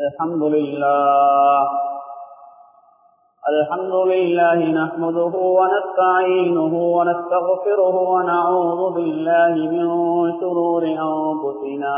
الحمد لله الحمد لله نحمده ونستعينه ونستغفره ونعوذ بالله من شرور أنفسنا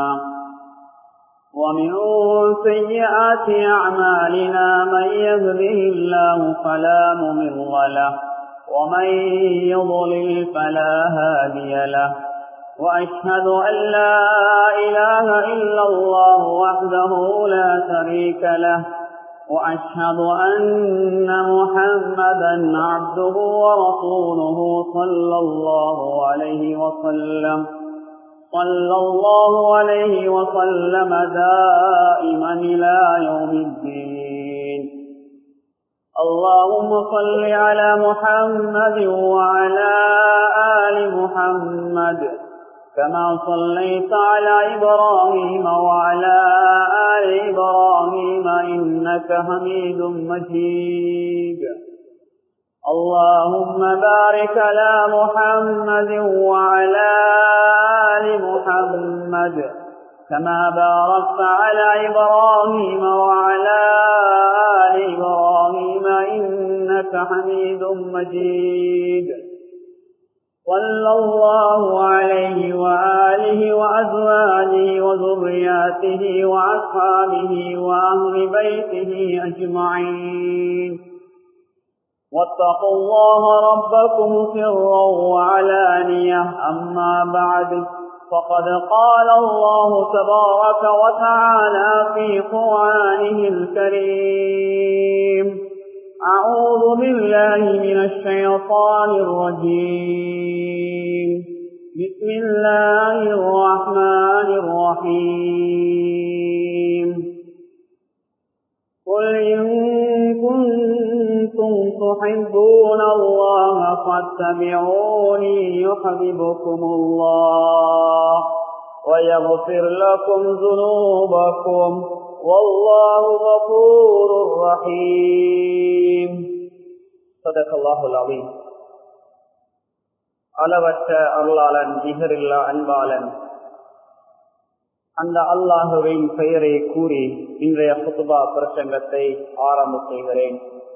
ومن سيئات أعمالنا من يهده الله فلا مضل له ومن يضلل فلا هادي له وأشهد أن لا إله إلا الله وحده لا شريك له وأشهد أن محمدا عبده ورسوله صلى الله عليه وسلم صلى الله عليه وسلم دائما إلى يوم الدين اللهم صل على محمد وعلى آل محمد كما صليت على إبراهيم وعلى آل إبراهيم إنك حميد مجيد اللهم بارك على محمد وعلى آل محمد كما باركت على إبراهيم وعلى آل إبراهيم إنك حميد مجيد صلى الله عليه وآله وأزواجه وذرياته وأصحابه وأهل بيته أجمعين واتقوا الله ربكم سرا وعلانية أما بعد فقد قال الله تبارك وتعالى في قرآنه الكريم أعوذ بالله من الشيطان الرجيم بسم الله الرحمن الرحيم قل إن كنتم تحبون الله فاتبعوني يحببكم الله ويغفر لكم ذنوبكم والله غفور رحيم صدق الله العظيم அளவற்ற அருளாளன் நிகரில்லா அன்பாளன் அந்த அல்லாஹுவின் பெயரை கூறி இன்றைய புதுபா பிரசங்கத்தை ஆரம்ப செய்கிறேன்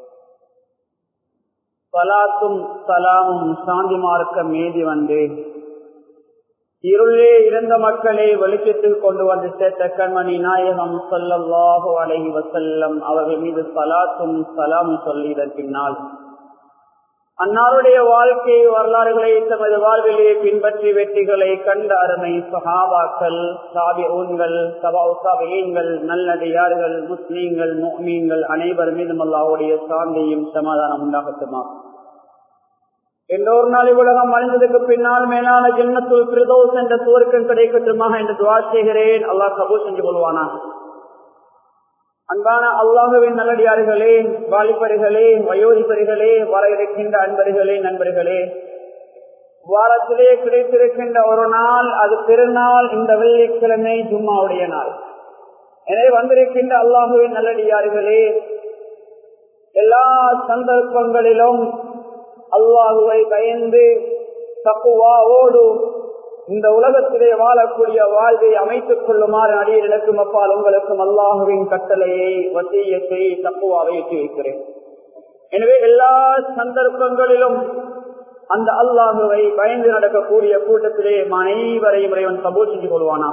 சலாத்தும் சலாமும் சாந்தி மார்க்க மீதி வந்து இருளே இருந்த மக்களை வெளிச்சத்தில் கொண்டு வந்து சேர்த்த கண்மணி நாயகம் சொல்லல்லாஹு அலஹி வசல்லம் அவர்கள் மீது சலாத்தும் சலாமும் சொல்லி இதன் பின்னால் அன்னாருடைய வாழ்க்கை வரலாறுகளை தமது வாழ்விலே பின்பற்றி வெற்றிகளை கண்ட அருமை சஹாபாக்கள் சாபி ஊன்கள் சபாவுசாபியங்கள் நல்லடியார்கள் முஸ்லீம்கள் மோமீன்கள் அனைவர் மீதும் அல்லாவுடைய சாந்தியும் சமாதானம் உண்டாகட்டுமா எல்லோரு நாள் உலகம் அழிந்ததுக்கு பின்னால் மேலான ஜென்மத்துள் பிரதோஸ் என்ற சுவருக்கம் கிடைக்கட்டுமாக என்று துவா செய்கிறேன் அல்லாஹ் கபூர் செஞ்சு கொள்வானா அன்பான அல்லாஹுவின் நல்லடியார்களே வாலிபர்களே வயோதிபர்களே வர இருக்கின்ற அன்பர்களே நண்பர்களே வாரத்திலே கிடைத்திருக்கின்ற ஒரு நாள் அது திருநாள் இந்த வெள்ளிக்கிழமை ஜும்மாவுடைய நாள் எனவே வந்திருக்கின்ற அல்லாஹுவின் நல்லடியார்களே எல்லா சந்தர்ப்பங்களிலும் அல்லாஹுவை பயந்து தப்புவாவோடு இந்த உலகத்திலே வாழக்கூடிய வாழ்வை அமைத்துக் கொள்ளுமாறு அடியர்களுக்கும் அப்பால் உங்களுக்கும் அல்லாஹுவின் கட்டளையை வசியத்தை தப்புவாவை எட்டி வைக்கிறேன் எனவே எல்லா சந்தர்ப்பங்களிலும் அந்த அல்லாஹுவை பயந்து நடக்கக்கூடிய கூட்டத்திலே அனைவரையும் இறைவன் கபூர் செஞ்சு கொள்வானா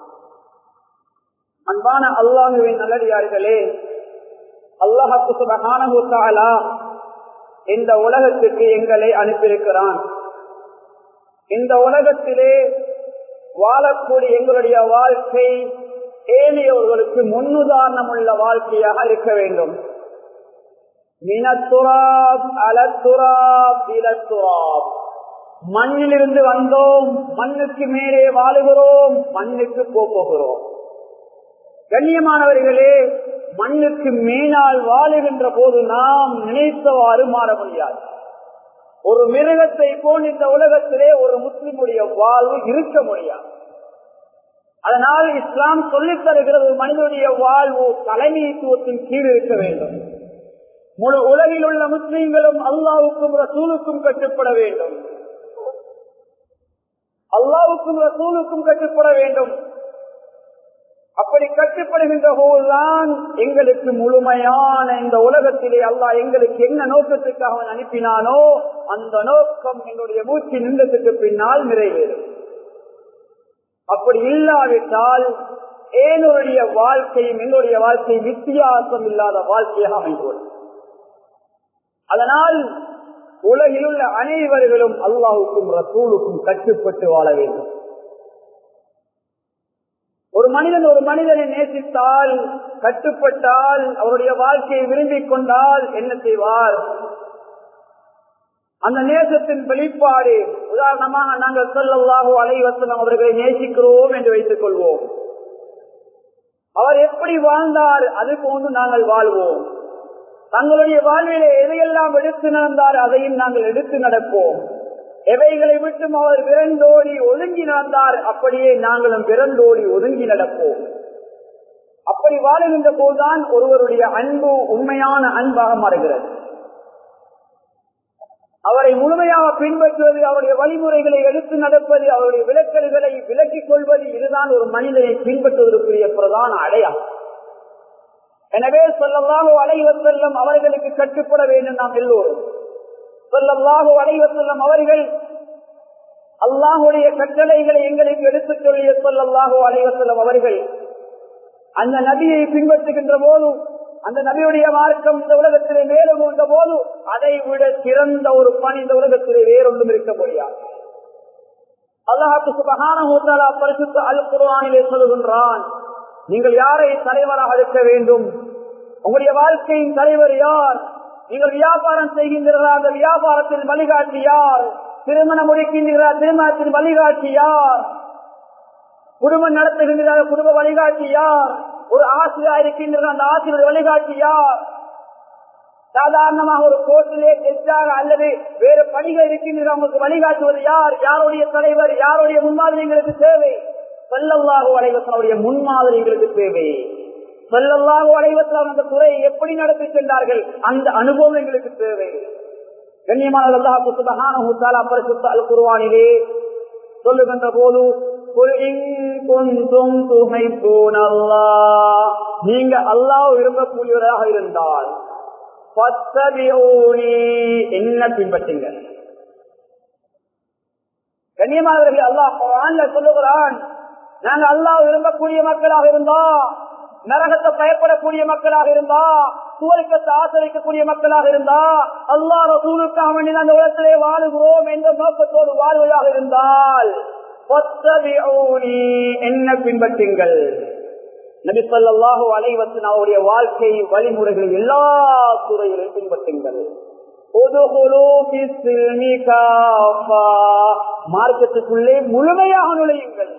அன்பான அல்லாஹுவின் நல்லடியார்களே அல்லாஹு சுபகானா இந்த உலகத்துக்கு எங்களை அனுப்பியிருக்கிறான் இந்த உலகத்திலே வாழக்கூடிய எங்களுடைய வாழ்க்கை ஏனையவர்களுக்கு முன்னுதாரணம் உள்ள வாழ்க்கையாக இருக்க வேண்டும் மினத்துராப் அலத்துராப் இலத்துராப் மண்ணிலிருந்து வந்தோம் மண்ணுக்கு மேலே வாழுகிறோம் மண்ணுக்கு போகிறோம் கண்ணியமானவர்களே மண்ணுக்கு மேலால் வாழுகின்ற போது நாம் நினைத்தவாறு மாற முடியாது ஒரு மிருகத்தை போல் இந்த உலகத்திலே ஒரு முஸ்லிமுடைய வாழ்வு இருக்க முடியாது அதனால் இஸ்லாம் சொல்லித் தருகிறது மனிதனுடைய வாழ்வு தலைமைத்துவத்தின் கீழ் இருக்க வேண்டும் முழு உலகில் உள்ள முஸ்லீம்களும் அல்லாவுக்கும் ரசூலுக்கும் கட்டுப்பட வேண்டும் அல்லாவுக்கும் ரசூலுக்கும் கட்டுப்பட வேண்டும் அப்படி கட்டுப்படுகின்ற போதுதான் எங்களுக்கு முழுமையான இந்த உலகத்திலே அல்லாஹ் எங்களுக்கு என்ன நோக்கத்துக்காக அவன் அனுப்பினானோ அந்த நோக்கம் என்னுடைய மூச்சு நின்றதுக்கு பின்னால் நிறைவேறும் அப்படி இல்லாவிட்டால் ஏனுடைய வாழ்க்கையும் என்னுடைய வாழ்க்கை வித்தியாசம் இல்லாத வாழ்க்கையாக அமைந்துள்ளது அதனால் உலகில் உள்ள அனைவர்களும் அல்லாஹுக்கும் ரசூலுக்கும் கட்டுப்பட்டு வாழ வேண்டும் ஒரு மனிதன் ஒரு மனிதனை நேசித்தால் கட்டுப்பட்டால் அவருடைய வாழ்க்கையை விரும்பிக் கொண்டால் என்ன செய்வார் அந்த நேசத்தின் வெளிப்பாடு உதாரணமாக நாங்கள் சொல்லல்லாஹோ அலைவசனம் அவர்களை நேசிக்கிறோம் என்று வைத்துக் கொள்வோம் அவர் எப்படி வாழ்ந்தார் அது போன்று நாங்கள் வாழ்வோம் தங்களுடைய வாழ்விலே எதையெல்லாம் எடுத்து நடந்தார் அதையும் நாங்கள் எடுத்து நடப்போம் எவைகளை விட்டும் அவர் விரண்டோடி ஒதுங்கி நடந்தார் அப்படியே நாங்களும் விரண்டோடி ஒதுங்கி நடப்போம் அப்படி வாழுகின்ற போதுதான் ஒருவருடைய அன்பு உண்மையான அன்பாக மாறுகிறது அவரை முழுமையாக பின்பற்றுவது அவருடைய வழிமுறைகளை எடுத்து நடப்பது அவருடைய விளக்கல்களை விலக்கிக் கொள்வது இதுதான் ஒரு மனிதனை பின்பற்றுவதற்குரிய பிரதான அடையாளம் எனவே சொல்லல்லாஹோ அலைவர் செல்லும் அவர்களுக்கு கட்டுப்பட வேண்டும் நாம் எல்லோரும் சொல்லல்லாஹோ அலைவர் செல்லும் அவர்கள் அல்லாஹுடைய கட்டளைகளை எங்களுக்கு எடுத்துச் சொல்லிய சொல்லல்லாஹோ அலைவர் செல்லும் அவர்கள் அந்த நபியை பின்பற்றுகின்ற போதும் அந்த நபியுடைய மார்க்கம் இந்த உலகத்திலே மேலும் கொண்ட போது அதை விட சிறந்த ஒரு பணி இந்த உலகத்திலே வேறொன்றும் இருக்க முடியாது அல்லாஹாக்கு சுபகான பரிசுத்த அல் குர்ஆனிலே சொல்கின்றான் நீங்கள் யாரை தலைவராக இருக்க வேண்டும் உங்களுடைய வாழ்க்கையின் தலைவர் யார் நீங்கள் வியாபாரம் செய்கின்றீர்களா அந்த வியாபாரத்தில் வழிகாட்டி யார் திருமணம் முடிக்கின்றீர்களா திருமணத்தின் வழிகாட்டி யார் குடும்பம் நடத்துகின்றீர்களா குடும்ப வழிகாட்டி யார் ஒரு ஆசிரியர் இருக்கின்றீர்கள் அந்த ஆசிரியர் வழிகாட்டி யார் சாதாரணமாக ஒரு கோர்ட்டிலே ஜட்ஜாக அல்லது வேறு பணிகள் இருக்கின்றன உங்களுக்கு வழிகாட்டுவது யார் யாருடைய தலைவர் யாருடைய முன்மாதிரி எங்களுக்கு தேவை செல்லல்லாக அலைவசனுடைய முன்மாதிரி எங்களுக்கு தேவை செல்லல்லாக அலைவசம் அந்த துறையை எப்படி நடத்தி சென்றார்கள் அந்த அனுபவம் எங்களுக்கு தேவை கண்ணியமான அல்லாஹ் புத்தகமான ஹுத்தாலா பரிசுத்த அல் குருவானிலே சொல்லுகின்ற போது நீங்க அல்லாஹ் விரும்பக்கூடியவராக இருந்தால் என்ன பின்பற்றுங்க கண்ணியமானவர்கள் அல்லாஹ் சொல்லுகிறான் நாங்க அல்லாஹ் விரும்பக்கூடிய மக்களாக இருந்தா நரகத்தை பயப்படக்கூடிய மக்களாக இருந்தா சுவருக்கத்தை ஆசிரிக்கக்கூடிய மக்களாக இருந்தா அல்லா ரசூலுக்காக வேண்டி அந்த உலகத்திலே வாழுகிறோம் என்ற நோக்கத்தோடு வாழ்வதாக இருந்தால் என்ன பின்பற்றுங்கள் நபி சொல்லாஹு அலைவசன் அவருடைய வாழ்க்கை வழிமுறைகளை எல்லா துறையிலும் பின்பற்றுங்கள் மார்க்கத்துக்குள்ளே முழுமையாக நுழையுங்கள்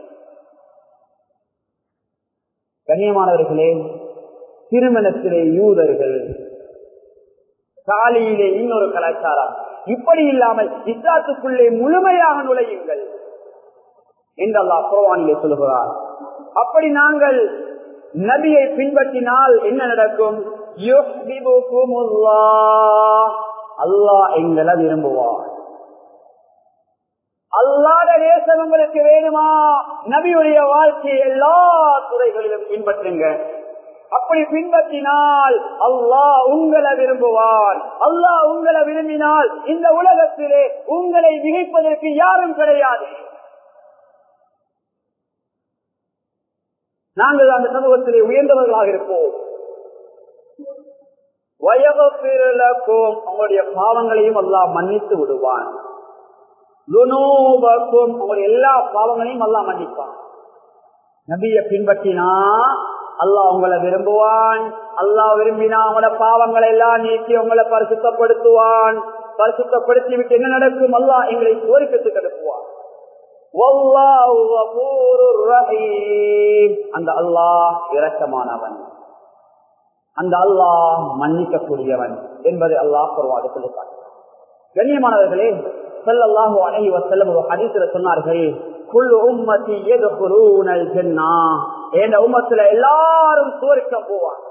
கண்ணியமானவர்களே திருமணத்திலே யூதர்கள் காலியிலே இன்னொரு கலாச்சாரம் இப்படி இல்லாமல் இஸ்லாத்துக்குள்ளே முழுமையாக நுழையுங்கள் என்று அல்லாஹ் குரவானிலே சொல்லுகிறார் அப்படி நாங்கள் நபியை பின்பற்றினால் என்ன நடக்கும் அல்லாஹ் எங்களை விரும்புவார் அல்லாத நேசம் உங்களுக்கு வேணுமா நபியுடைய வாழ்க்கை எல்லா துறைகளிலும் பின்பற்றுங்க அப்படி பின்பற்றினால் அல்லாஹ் உங்களை விரும்புவான் அல்லாஹ் உங்களை விரும்பினால் இந்த உலகத்திலே உங்களை மிகைப்பதற்கு யாரும் கிடையாது நாங்கள் அந்த சமூகத்திலே உயர்ந்தவர்களாக இருப்போம் வயவப்பிரலக்கும் உங்களுடைய பாவங்களையும் அல்லாஹ் மன்னித்து விடுவான் துனூபக்கும் உங்களுடைய எல்லா பாவங்களையும் அல்லாஹ் மன்னிப்பான் நபிய பின்பற்றினா அல்லாஹ் உங்களை விரும்புவான் அல்லாஹ் விரும்பினா உங்களோட பாவங்களை எல்லாம் நீக்கி உங்களை பரிசுத்தப்படுத்துவான் பரிசுத்தப்படுத்தி விட்டு என்ன நடக்கும் அல்லாஹ் எங்களை சோரிக்கத்துக்கு அனுப்புவான் அந்த அல்லாஹ் இரக்கமானவன் அந்த அல்லாஹ் மன்னிக்கக்கூடியவன் என்பதை அல்லாஹ் பொருவாது சொல்லுவார் கண்ணியமானவர்களே செல்லல்லாஹு அணைவ செல்லும் ஒரு ஹதீஸ்ல சொன்னார்கள் குல் உம்மத்தி எதுகுரூனல் ஜன்னா என்ற உம்மத்துல எல்லாரும் சுவர்க்கம் போவார்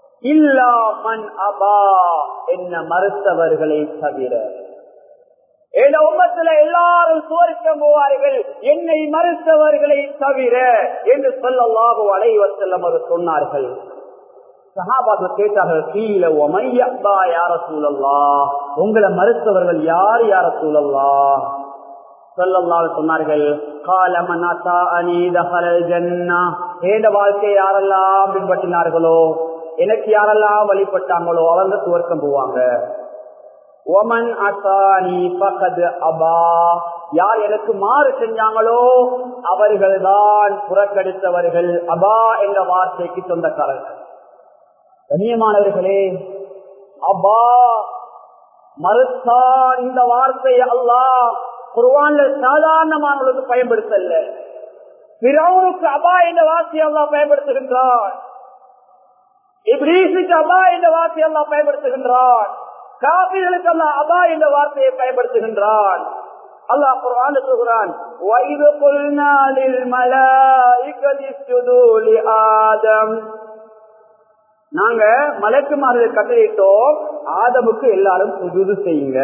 இல்லா மன் அபா என்ன மறுத்தவர்களை தவிர என் உம்மத்துல எல்லாரும் சுவரிக்கம் போவார்கள் என்னை மறுத்தவர்களை தவிர என்று சொல்லல்லாஹு அலைவர் செல்லம் அவர் சொன்னார்கள் சஹாபாக்கள் கேட்டார்கள் கீழே ஒமையப்பா யார சூழல்லா உங்களை மறுத்தவர்கள் யார் யார சூழல்லா சொல்லல்லாஹு சொன்னார்கள் காலமனாத்தா அனீதஹல் ஜன்னா ஏத வாழ்க்கை யாரெல்லாம் பின்பற்றினார்களோ எனக்கு யாரெல்லாம் வழிபட்டாங்களோ அவங்க துவர்க்கம் போவாங்க ஒமன் அசானி பகது அபா யார் எனக்கு மாறு செஞ்சாங்களோ அவர்கள்தான் புறக்கணித்தவர்கள் அபா என்ற வார்த்தைக்கு சொந்தக்காரர்கள் கண்ணியமானவர்களே அபா மறுத்தான் இந்த வார்த்தையை அல்லாஹ் குர்வான்ல சாதாரணமானவர்களுக்கு பயன்படுத்தல பிறவுக்கு அபா என்ற வார்த்தையை அல்லாஹ் பயன்படுத்துகின்றான் இப்ரீசுக்கு அபா என்ற வார்த்தையை அல்லாஹ் பயன்படுத்துகின்றான் காபிர்களுக்கு அல்லாஹ் அபா என்ற வார்த்தையை பயன்படுத்துகின்றான் அல்லாஹ் குர்ஆன் சொல்கிறான் வைது குல்னா லில் மலாயிகதி இஸ்ஜுது லி ஆதம் நாங்க மலக்குமார்கள் கட்டளையிட்டோம் ஆதமுக்கு எல்லாரும் சுஜூது செய்யுங்க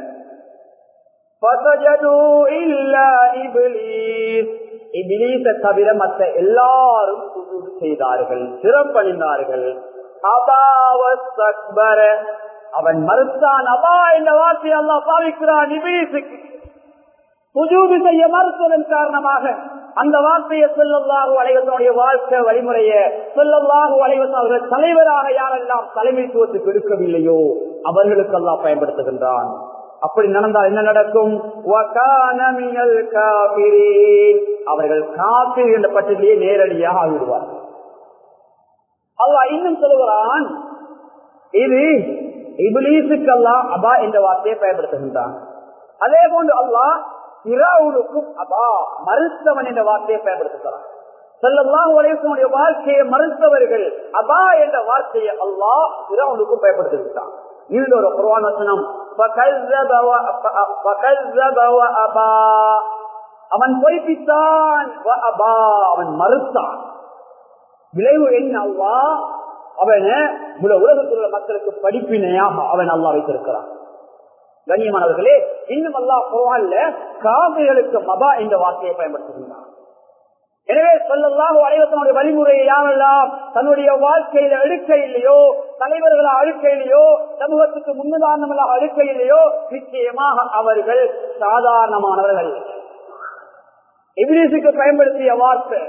தவிர மற்ற எல்லாரும் சுஜூது செய்தார்கள் சிறப்பணிந்தார்கள் அவன் மறுத்தான் அபா என்ற வார்த்தை எல்லாம் பாவிக்கிறான் இபிலிசுக்கு சுஜூது செய்ய மறுத்ததன் காரணமாக அந்த வார்த்தையை சொல்லல்லாஹு அலைவசனுடைய வாழ்க்கை வழிமுறைய சொல்லல்லாஹு அலைவசன் அவர்கள் தலைவராக யாரெல்லாம் தலைமைத்துவத்துக்கு எடுக்கவில்லையோ அவர்களுக்கெல்லாம் பயன்படுத்துகின்றான் அப்படி நடந்தால் என்ன நடக்கும் அவர்கள் காப்பீர் என்ற பட்டியலே நேரடியாக ஆகிவிடுவார் அல்லா இன்னும் சொல்லுகிறான் இது இபிலீசுக்கெல்லாம் அபா என்ற வார்த்தையை பயன்படுத்துகின்றான் அதே போன்று அல்லாஹ் பிறவுனுக்கும் அபா மறுத்தவன் என்ற வார்த்தையை பயன்படுத்துகிறான் செல்லல்லாம் உலகத்தினுடைய வாழ்க்கையை மறுத்தவர்கள் அபா என்ற வார்த்தையை அல்லாஹ் பிறவுனுக்கும் பயன்படுத்துகிறான் இன்னொரு குர்ஆன் வசனம் அவன் பொய்ப்பித்தான் அவன் மறுத்தான் விளைவு என்ன அல்லா அவன உலகத்தில் உள்ள மக்களுக்கு படிப்பினையாக அவன் அல்லா வைத்திருக்கிறான் கண்ணியமானவர்களே இன்னும் அல்லா குரான்ல காவிர்களுக்கு மபா என்ற வார்த்தையை பயன்படுத்துகின்றான் எனவே சொல்லலாம் அனைவசனுடைய வழிமுறையை யாரெல்லாம் தன்னுடைய வாழ்க்கையில அழுக்க இல்லையோ தலைவர்களா அழுக்க இல்லையோ சமூகத்துக்கு முன்னுதாரணங்களாக அழுக்க இல்லையோ நிச்சயமாக அவர்கள் சாதாரணமானவர்கள் இபிலிசுக்கு பயன்படுத்திய வார்த்தை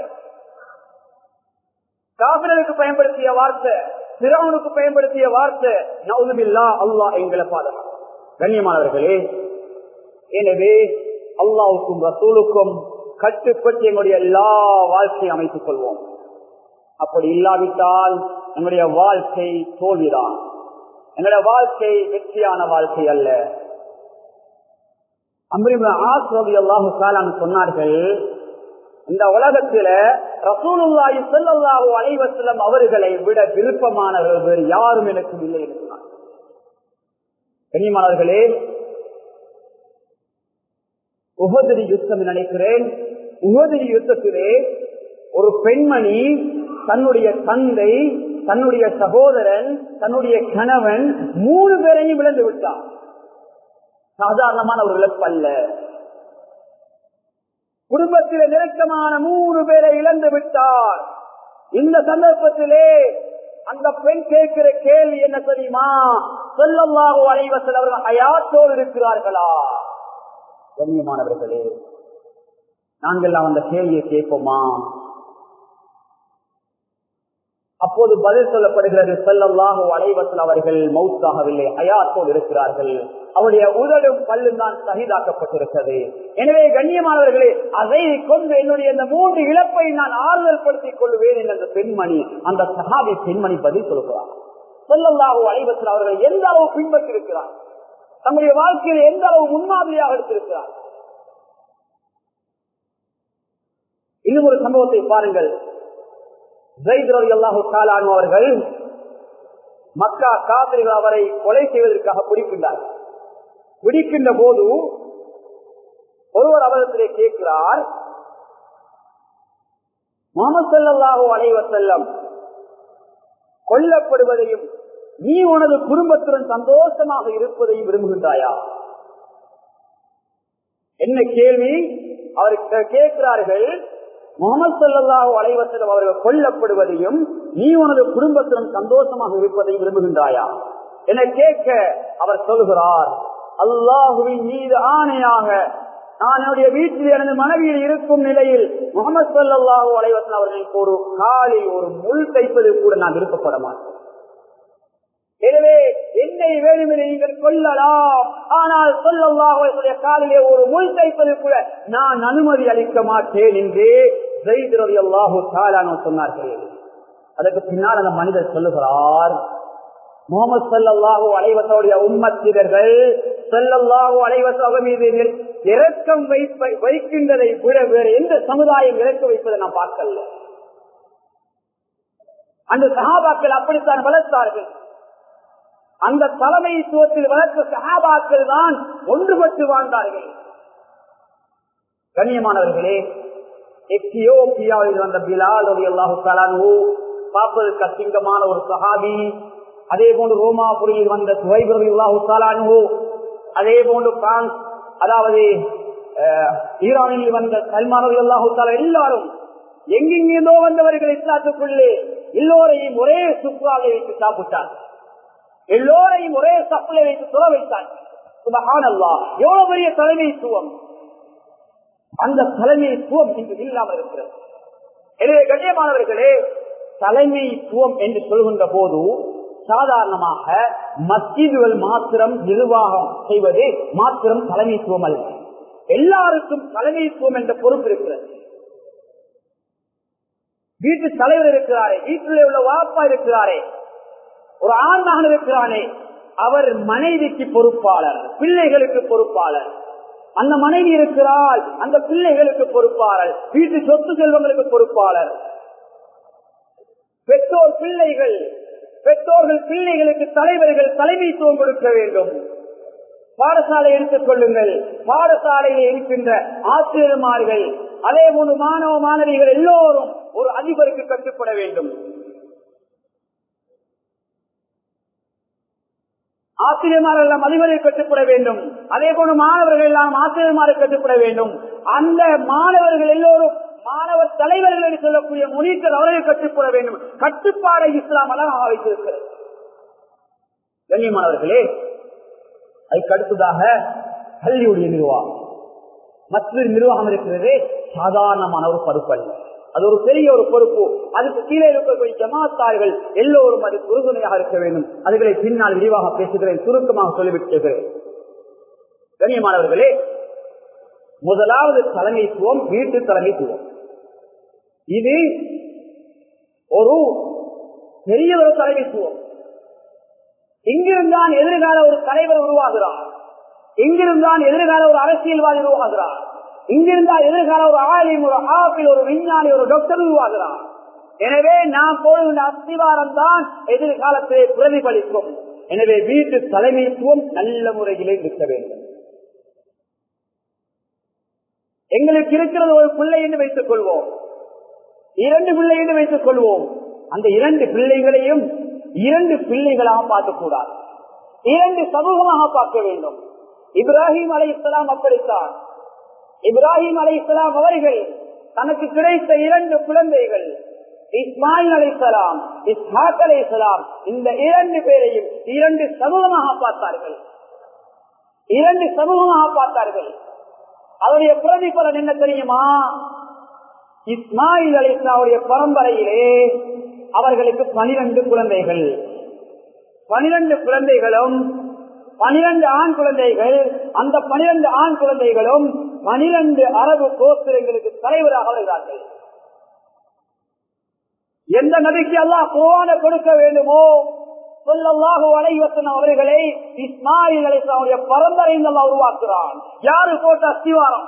காபிரனுக்கு பயன்படுத்திய வார்த்தை சிறவனுக்கு பயன்படுத்திய வார்த்தை நவுதுபில்லா அல்லாஹ் எங்களை பாதுகாப்பு கண்ணியமானவர்களே எனவே அல்லாவுக்கும் ரசூலுக்கும் கட்டுப்பட்டு எங்களுடைய எல்லா வாழ்க்கையை அமைத்துக் கொள்வோம் அப்படி இல்லாவிட்டால் நம்முடைய வாழ்க்கை தோல்விதான் எங்களுடைய வாழ்க்கை வெற்றியான வாழ்க்கை அல்ல அம்பரிபு அல்லாஹு காலான்னு சொன்னார்கள் இந்த உலகத்தில ரசூலுல்லாஹி ஸல்லல்லாஹு அலைஹி வஸல்லம் அவர்களை விட விருப்பமானவர்கள் வேறு யாரும் எனக்கு இல்லை என்று சொன்னார் கண்ணியமானவர்களே உகதிரி யுத்தம் நினைக்கிறேன் உகதிரி யுத்தத்திலே ஒரு பெண்மணி தன்னுடைய தந்தை தன்னுடைய சகோதரன் தன்னுடைய கணவன் மூணு பேரையும் இழந்து விட்டார் சாதாரணமான ஒரு இழப்பு அல்ல குடும்பத்திலே நெருக்கமான மூணு பேரை இழந்து விட்டார் இந்த சந்தர்ப்பத்திலே அந்த பெண் கேட்கிற கேள்வி என்ன தெரியுமா சொல்லல்லாஹோ அனைவசல் அவர்கள் அயாத்தோடு இருக்கிறார்களா கண்ணியமானவர்களே நாங்கள் அந்த கேள்வியை கேட்போமா அப்போது பதில் சொல்லப்படுகிறது செல்லல்லாஹோ அலைவசல் அவர்கள் மவுத்தாகவில்லை அயாத்தோடு இருக்கிறார்கள் அவருடைய உடலும் பல்லும் தான் சகிதாக்கப்பட்டிருக்கிறது எனவே கண்ணியமானவர்களே அதை கொண்டு என்னுடைய இந்த மூன்று இழப்பை நான் ஆறுதல் படுத்திக் கொள்வேன் என்ற அந்த பெண்மணி அந்த சகாபி பெண்மணி பதில் சொல்லுகிறார் சொல்லல்லாஹோ அலைவசல் அவர்கள் எந்த அளவு பின்பற்றிருக்கிறார் தம்முடைய வாழ்க்கையில் எந்த அளவு முன்மாதிரியாக எடுத்திருக்கிறார் இன்னும் ஒரு சம்பவத்தை பாருங்கள் அவர்கள் மக்கா காவிரிகள் அவரை கொலை செய்வதற்காக பிடிக்கின்றார் பிடிக்கின்ற போது ஒருவர் அவரிடத்திலே கேட்கிறார் முகமது சல்லாஹூ அலைவர் செல்லம் கொல்லப்படுவதையும் நீ உனது குடும்பத்துடன் சந்தோஷமாக இருப்பதையும் விரும்புகின்றாயா என்ன கேள்வி அவருக்கு கேட்கிறார்கள் முகமது சல்லாஹூ அலைவசலம் அவர்கள் கொல்லப்படுவதையும் நீ உனது குடும்பத்திலும் சந்தோஷமாக இருப்பதையும் விரும்புகின்றாயா என கேட்க அவர் சொல்கிறார் அல்லாஹுவின் மீது ஆணையாக நான் என்னுடைய வீட்டில் எனது மனைவியில் இருக்கும் நிலையில் முகமது சல்லாஹூ அலைவசன் அவர்களுக்கு ஒரு காலில் ஒரு முள் தைப்பது கூட நான் விருப்பப்பட மாட்டேன் எனவே என்னை வேணுமென நீங்கள் கொள்ளலாம் ஆனால் சொல்லல்லாஹுடைய காலிலே ஒரு முள் தைப்பது கூட நான் அனுமதி அளிக்க மாட்டேன் என்று ஜெயிதிரவி அல்லாஹு தாலானோ சொன்னார்கள் அதற்கு பின்னால் அந்த மனிதர் சொல்லுகிறார் முகமது சல்லாஹூ அலைவசோடைய உம்மத்தினர்கள் செல்லல்லாஹூ அலைவசோக மீது இறக்கம் வைப்ப வைக்கின்றதை விட வேறு எந்த சமுதாயம் இறக்க வைப்பதை நான் பார்க்கல அந்த சகாபாக்கள் அப்படித்தான் வளர்த்தார்கள் அந்த தலைமைத்துவத்தில் வளர்த்த சகாபாக்கள் தான் ஒன்றுபட்டு வாழ்ந்தார்கள் கண்ணியமானவர்களே எத்தியோப்பியாவில் வந்த பிலால் அல்லாஹு தலானு பார்ப்பதற்கு அசிங்கமான ஒரு சஹாபி அதே போன்று ரோமாபுரியில் வந்த சுவைபுரம் அல்லாஹு தலானு அதே போன்று பிரான்ஸ் அதாவது ஈரானில் வந்த சல்மான் அல்லாஹு தாலா எல்லாரும் எங்கெங்கேதோ வந்தவர்கள் இஸ்லாத்துக்குள்ளே எல்லோரையும் ஒரே சுற்றுலாவை வைத்து சாப்பிட்டார் எல்லோரையும் ஒரே சப்பிளை வைத்து துற வைத்தார் சுபஹானல்லா எவ்வளவு பெரிய தலைமைத்துவம் அந்த தலைமைத்துவம் இங்கு இல்லாமல் இருக்கிறது எனவே கண்ணியமானவர்களே தலைமைத்துவம் என்று சொல்கின்ற போது சாதாரணமாக மஸ்ஜிதுகள் மாத்திரம் நிர்வாகம் செய்வது மாத்திரம் தலைமைத்துவம் அல்ல எல்லாருக்கும் தலைமைத்துவம் என்ற பொறுப்பு இருக்கிறது வீட்டு தலைவர் இருக்கிறாரே வீட்டிலே உள்ள வாப்பா இருக்கிறாரே ஒரு ஆண் மகன் இருக்கிறானே அவர் மனைவிக்கு பொறுப்பாளர் பிள்ளைகளுக்கு பொறுப்பாளர் அந்த மனைவி இருக்கிறாள் அந்த பிள்ளைகளுக்கு பொறுப்பாளர் வீட்டு சொத்து செல்வங்களுக்கு பொறுப்பாளர் பெற்றோர் பிள்ளைகள் பெற்றோர்கள் பிள்ளைகளுக்கு தலைவர்கள் தலைமைத்துவம் கொடுக்க வேண்டும் பாடசாலை எடுத்துக் கொள்ளுங்கள் பாடசாலையில் இருக்கின்ற ஆசிரியர்மார்கள் அதே போன்று மாணவ மாணவிகள் எல்லோரும் ஒரு அதிபருக்கு கட்டுப்பட வேண்டும் ஆசிரியமார்கள் எல்லாம் அதிபரை கட்டுப்பட வேண்டும் அதே போன்று மாணவர்கள் எல்லாம் ஆசிரியமாரை கட்டுப்பட வேண்டும் அந்த மாணவர்கள் எல்லோரும் மாணவர் தலைவர்கள் என்று சொல்லக்கூடிய முனீக்கள் அவர்கள் கட்டுப்பட வேண்டும் கட்டுப்பாடை இஸ்லாம் அழகாக வைத்திருக்கிறது கண்ணியமானவர்களே அதுக்கு அடுத்ததாக பள்ளியுடைய நிர்வாகம் மற்றொரு நிர்வாகம் இருக்கிறது சாதாரணமான ஒரு பொறுப்பு அல்ல அது ஒரு பெரிய ஒரு பொறுப்பு அதுக்கு கீழே இருக்கக்கூடிய ஜமாத்தார்கள் எல்லோரும் அதுக்கு உறுதுணையாக இருக்க வேண்டும் அதுகளை பின்னால் விரிவாக பேசுகிறேன் சுருக்கமாக சொல்லிவிட்டுகிறேன் கண்ணியமானவர்களே முதலாவது தலைமைத்துவம் வீட்டு தலைமைத்துவம் இது ஒரு பெரிய ஒரு தலைமைத்துவம் இங்கிருந்தான் எதிர்கால ஒரு தலைவர் உருவாகிறார் இங்கிருந்தான் எதிர்கால ஒரு அரசியல்வாதி உருவாகிறார் இங்கிருந்தால் எதிர்கால ஒரு ஆலிம் ஒரு ஆப்பிள் ஒரு விஞ்ஞானி ஒரு டாக்டர் உருவாகிறார் எனவே நாம் போடுகின்ற அஸ்திவாரம் தான் எதிர்காலத்திலே பிரதிபலிக்கும் எனவே வீட்டு தலைமைத்துவம் நல்ல முறையிலே இருக்க வேண்டும் எங்களுக்கு இருக்கிறது ஒரு பிள்ளை என்று வைத்துக் கொள்வோம் இரண்டு பிள்ளை என்று வைத்துக் கொள்வோம் அந்த இரண்டு பிள்ளைகளையும் இரண்டு பிள்ளைகளாக பார்க்கக்கூடாது இரண்டு சமூகமாக பார்க்க வேண்டும் இப்ராஹிம் அலை இஸ்லாம் அப்படித்தான் இப்ராஹிம் அலை இஸ்லாம் அவர்கள் தனக்கு கிடைத்த இரண்டு குழந்தைகள் இஸ்மாயில் அலை இஸ்லாம் இஸ்ஹாக் அலை இஸ்லாம் இந்த இரண்டு பேரையும் இரண்டு சமூகமாக பார்த்தார்கள் இரண்டு சமூகமாக பார்த்தார்கள் அவருடைய பிரதிபலன் என்ன தெரியுமா இஸ்மாயில் அலி இஸ்லாவுடைய பரம்பரையிலே அவர்களுக்கு பனிரெண்டு குழந்தைகள் பனிரெண்டு குழந்தைகளும் பனிரெண்டு ஆண் குழந்தைகள் அந்த பனிரெண்டு ஆண் குழந்தைகளும் பனிரெண்டு அரபு கோத்திரங்களுக்கு தலைவராக வருகிறார்கள் எந்த நபிக்கு எல்லாம் குரான கொடுக்க வேண்டுமோ சொல்லல்லாஹு அலைவசன் அவர்களை இஸ்மாயில் அலிஸ்லாமுடைய பரம்பரை உருவாக்குறான் யாரு போட்ட அஸ்திவாரம்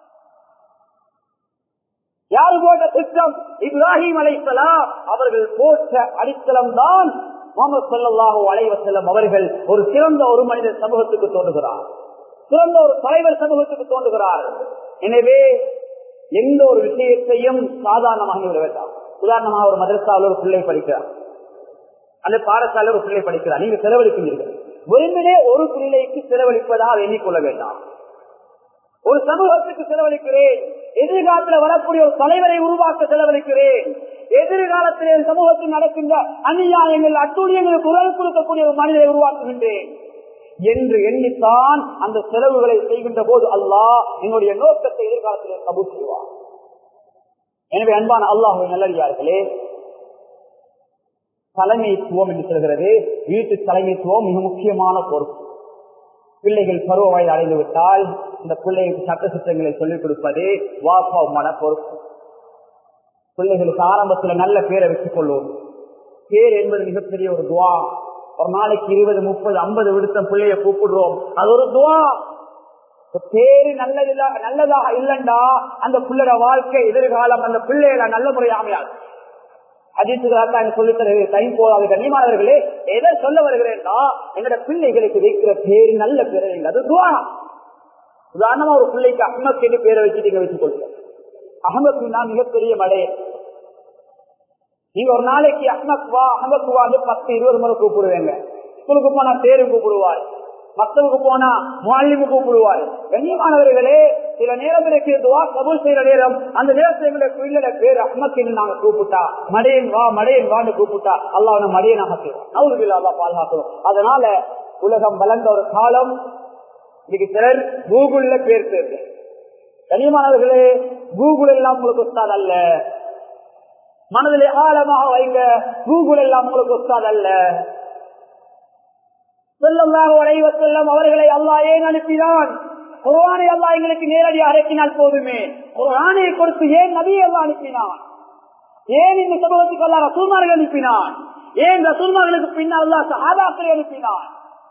யாரு போட்ட திட்டம் இப்ராஹிம் அலைசலாம் அவர்கள் போட்ட அடித்தளம் தான் முகமது சல்லாஹூ அலைவசல்லம் அவர்கள் ஒரு சிறந்த ஒரு மனிதர் சமூகத்துக்கு தோன்றுகிறார் சிறந்த ஒரு தலைவர் சமூகத்துக்கு தோன்றுகிறார் எனவே எந்த ஒரு விஷயத்தையும் சாதாரணமாக விட வேண்டாம் உதாரணமாக ஒரு மதரசாவில் ஒரு பிள்ளை படிக்கிறார் அந்த பாடசாலை ஒரு பிள்ளை படிக்கிறார் நீங்க செலவழிக்கிறீர்கள் வெறுமனே ஒரு பிள்ளைக்கு செலவழிப்பதாக எண்ணிக்கொள்ள வேண்டாம் ஒரு சமூகத்துக்கு செலவழிக்கிறேன் எதிர்காலத்தில் வரக்கூடிய ஒரு தலைவரை உருவாக்க செலவழிக்கிறேன் எதிர்காலத்தில் என் சமூகத்தில் நடக்கின்ற அநியாயங்கள் அட்டூழியங்களுக்கு குரல் கொடுக்கக்கூடிய ஒரு மனிதரை உருவாக்குகின்றேன் என்று எண்ணித்தான் அந்த செலவுகளை செய்கின்ற போது அல்லாஹ் என்னுடைய நோக்கத்தை எதிர்காலத்தில் கபூல் செய்வார் எனவே அன்பான அல்லாஹுவை நல்லடியார்களே தலைமைத்துவம் என்று சொல்கிறது வீட்டு தலைமைத்துவம் மிக முக்கியமான பொறுப்பு பிள்ளைகள் பருவ வயது அடைந்து விட்டால் இந்த பிள்ளைகளுக்கு சட்ட சித்தங்களை சொல்லிக் கொடுப்பது வாப்பாவுமான பொறுப்பு பிள்ளைகளுக்கு ஆரம்பத்துல நல்ல பேரை வச்சுக் கொள்வோம் பேர் என்பது மிகப்பெரிய ஒரு துவா ஒரு நாளைக்கு இருபது முப்பது ஐம்பது விடுத்தம் பிள்ளைய கூப்பிடுறோம் அது ஒரு துவா பேரு நல்லது நல்லதாக இல்லண்டா அந்த பிள்ளைட வாழ்க்கை எதிர்காலம் அந்த பிள்ளைகளை நல்ல முறை அமையாது அஜித்துக்காக சொல்லி தருகிறது டைம் போதாது கண்ணியமானவர்களே எதை சொல்ல வருகிறேன்னா எங்களோட பிள்ளைகளுக்கு வைக்கிற பேரு நல்ல பேரு அது துவா உதாரணமா ஒரு பிள்ளைக்கு அஹமத் என்று பேரை வச்சு நீங்க வச்சுக் கொள்ளுங்க அகமத் நான் மிகப்பெரிய மடை நீங்க ஒரு நாளைக்கு அஹமத் வா அஹமத் வா பத்து இருபது முறை கூப்பிடுவேங்க ஸ்கூலுக்கு போனா பேரு கூப்பிடுவார் மத்தவுக்கு போனா மாலிமு கூப்பிடுவார் கண்ணியமானவர்களே சில நேரம் இருக்கிறதுவா கபூல் செய்யற நேரம் அந்த நேரத்தில் எங்களுடைய பிள்ளைட பேர் அஹ்மத் நாங்க கூப்பிட்டா மடையன் வா மடையன் வான்னு கூப்பிட்டா அல்லா அவனை மடையனாக செய்வோம் நவுதுபில் அல்லா பாதுகாக்கிறோம் அதனால உலகம் வளர்ந்த ஒரு காலம் இன்னைக்கு சிலர் கூகுள்ல பேர் பேரு கனியமானவர்களே கூகுள் எல்லாம் உங்களுக்கு ஒத்தாது அல்ல மனதிலே ஆழமாக வைங்க கூகுள் எல்லாம் உங்களுக்கு ஒத்தாது அல்ல செல்லல்லாக உரைவ செல்லம் அவர்களை அல்லா ஏன் அனுப்பினான் குரானை அல்லா எங்களுக்கு நேரடியாக இறக்கினால் போதுமே குரானை கொடுத்து ஏன் நபியை அல்லா அனுப்பினான் ஏன் இந்த சமூகத்துக்கு அல்லா ரசூல்மார்கள் அனுப்பினான் ஏன் ரசூல்மார்களுக்கு பின்னால் அல்லா சஹாபாக்களை அனுப்பினான்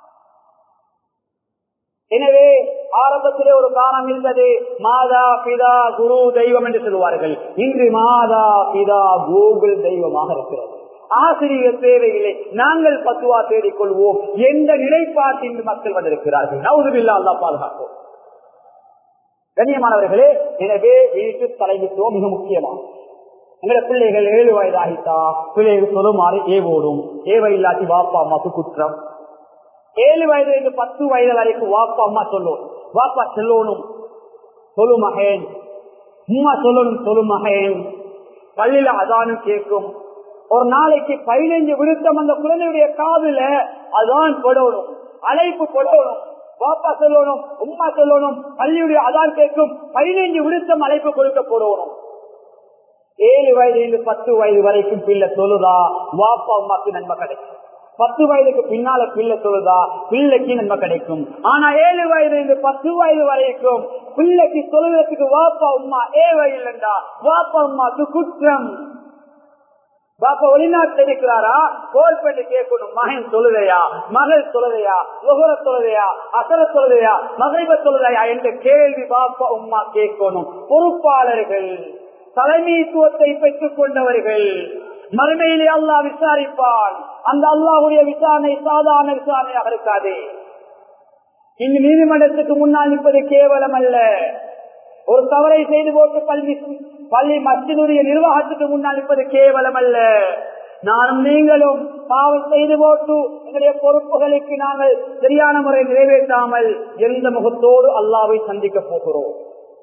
எனவே ஆரம்பத்திலே ஒரு காரணம் இருந்தது மாதா பிதா குரு தெய்வம் என்று சொல்லுவார்கள் இன்று மாதா பிதா கூகுள் தெய்வமாக இருக்கிறது ஆசிரியர் தேவையில்லை நாங்கள் பத்துவா தேடிக்கொள்வோம் எந்த நிலைப்பாட்டில் மக்கள் வந்திருக்கிறார்கள் நவுதுபில்லா அல்லா பாதுகாப்போம் கண்ணியமானவர்களே எனவே வீட்டு தலைமைத்துவம் மிக முக்கியமானது எங்களோட பிள்ளைகள் ஏழு வயதாகிட்டா பிள்ளைகள் சொல்லுமாறு ஏவோடும் ஏவை இல்லாட்டி வாப்பா அம்மாக்கு குற்றம் ஏழு வயது இருந்து பத்து வயது வரைக்கும் வாப்பா அம்மா சொல்லும் வாப்பா சொல்லணும் சொல்லு மகேன் உம்மா சொல்லணும் சொல்லு மகேன் பள்ளியில அதானும் கேட்கும் ஒரு நாளைக்கு பதினைஞ்சு விழுத்தம் அந்த குழந்தையுடைய காதுல அதான் போடணும் அழைப்பு போடணும் பாப்பா சொல்லணும் உமா சொல்லணும் பள்ளியுடைய அதான் கேட்கும் பதினைஞ்சு விழுத்தம் அழைப்பு கொடுக்க போடணும் ஏழு வயதிலிருந்து பத்து வயது வரைக்கும் பிள்ளை சொல்லுதா வாப்பா அம்மாக்கு நன்மை கிடைக்கும் பத்து வயதுக்கு பின்னால பிள்ளை சொல்லுதா பிள்ளைக்கு நன்மை கிடைக்கும் ஆனா ஏழு வயதிலிருந்து பத்து வயது வரைக்கும் பிள்ளைக்கு சொல்லுவதற்கு வாப்பா உமா ஏவ இல்லைண்டா வாப்பா அம்மாக்கு குற்றம் பாப்பா வெளிநாட்டு இருக்கிறாரா கோல் பண்ணி கேட்கணும் மகன் தொழுதையா மகள் தொழுதையா முகர தொழுதையா அசர தொழுதையா மகைப தொழுதையா என்ற கேள்வி பாப்பா உமா கேட்கணும் பொறுப்பாளர்கள் தலைமைத்துவத்தை பெற்றுக் கொண்டவர்கள் மறுமையிலே அல்லாஹ் விசாரிப்பான் அந்த அல்லாஹுடைய விசாரணை சாதாரண விசாரணையாக இருக்காது இந்த நீதிமன்றத்துக்கு முன்னால் நிற்பது கேவலம் அல்ல ஒரு தவறை செய்து போட்டு பள்ளி பள்ளி மஸ்ஜிதுடைய நிர்வாகத்துக்கு முன்னால் நிற்பது கேவலம் அல்ல நானும் நீங்களும் பாவம் செய்து போட்டு எங்களுடைய பொறுப்புகளுக்கு நாங்கள் சரியான முறை நிறைவேற்றாமல் எந்த முகத்தோடு அல்லாவை சந்திக்க போகிறோம்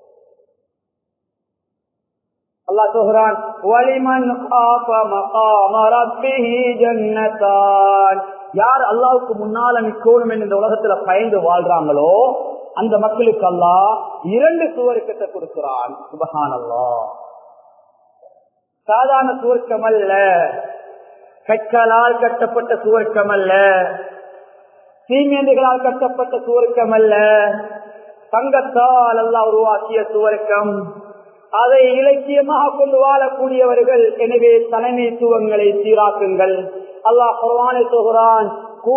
அல்லா சொல்கிறான் வலிமன் யார் அல்லாவுக்கு முன்னால நிற்கணும் இந்த உலகத்துல பயந்து வாழ்றாங்களோ அந்த மக்களுக்கு அல்லா இரண்டு சுவர்க்கத்தை கொடுக்கிறான் சுபகான் அல்லா சாதாரண சுவர்க்கம் அல்ல கற்களால் கட்டப்பட்ட சுவர்க்கம் அல்ல சீமேந்துகளால் கட்டப்பட்ட சுவர்க்கம் அல்ல தங்கத்தால் அல்லா உருவாக்கிய சுவர்க்கம் அதை இலக்கியமாக கொண்டு வாழக்கூடியவர்கள் எனவே தலைமைத்துவங்களை சீராக்குங்கள் அல்லாஹ் குர்வானை சொல்கிறான்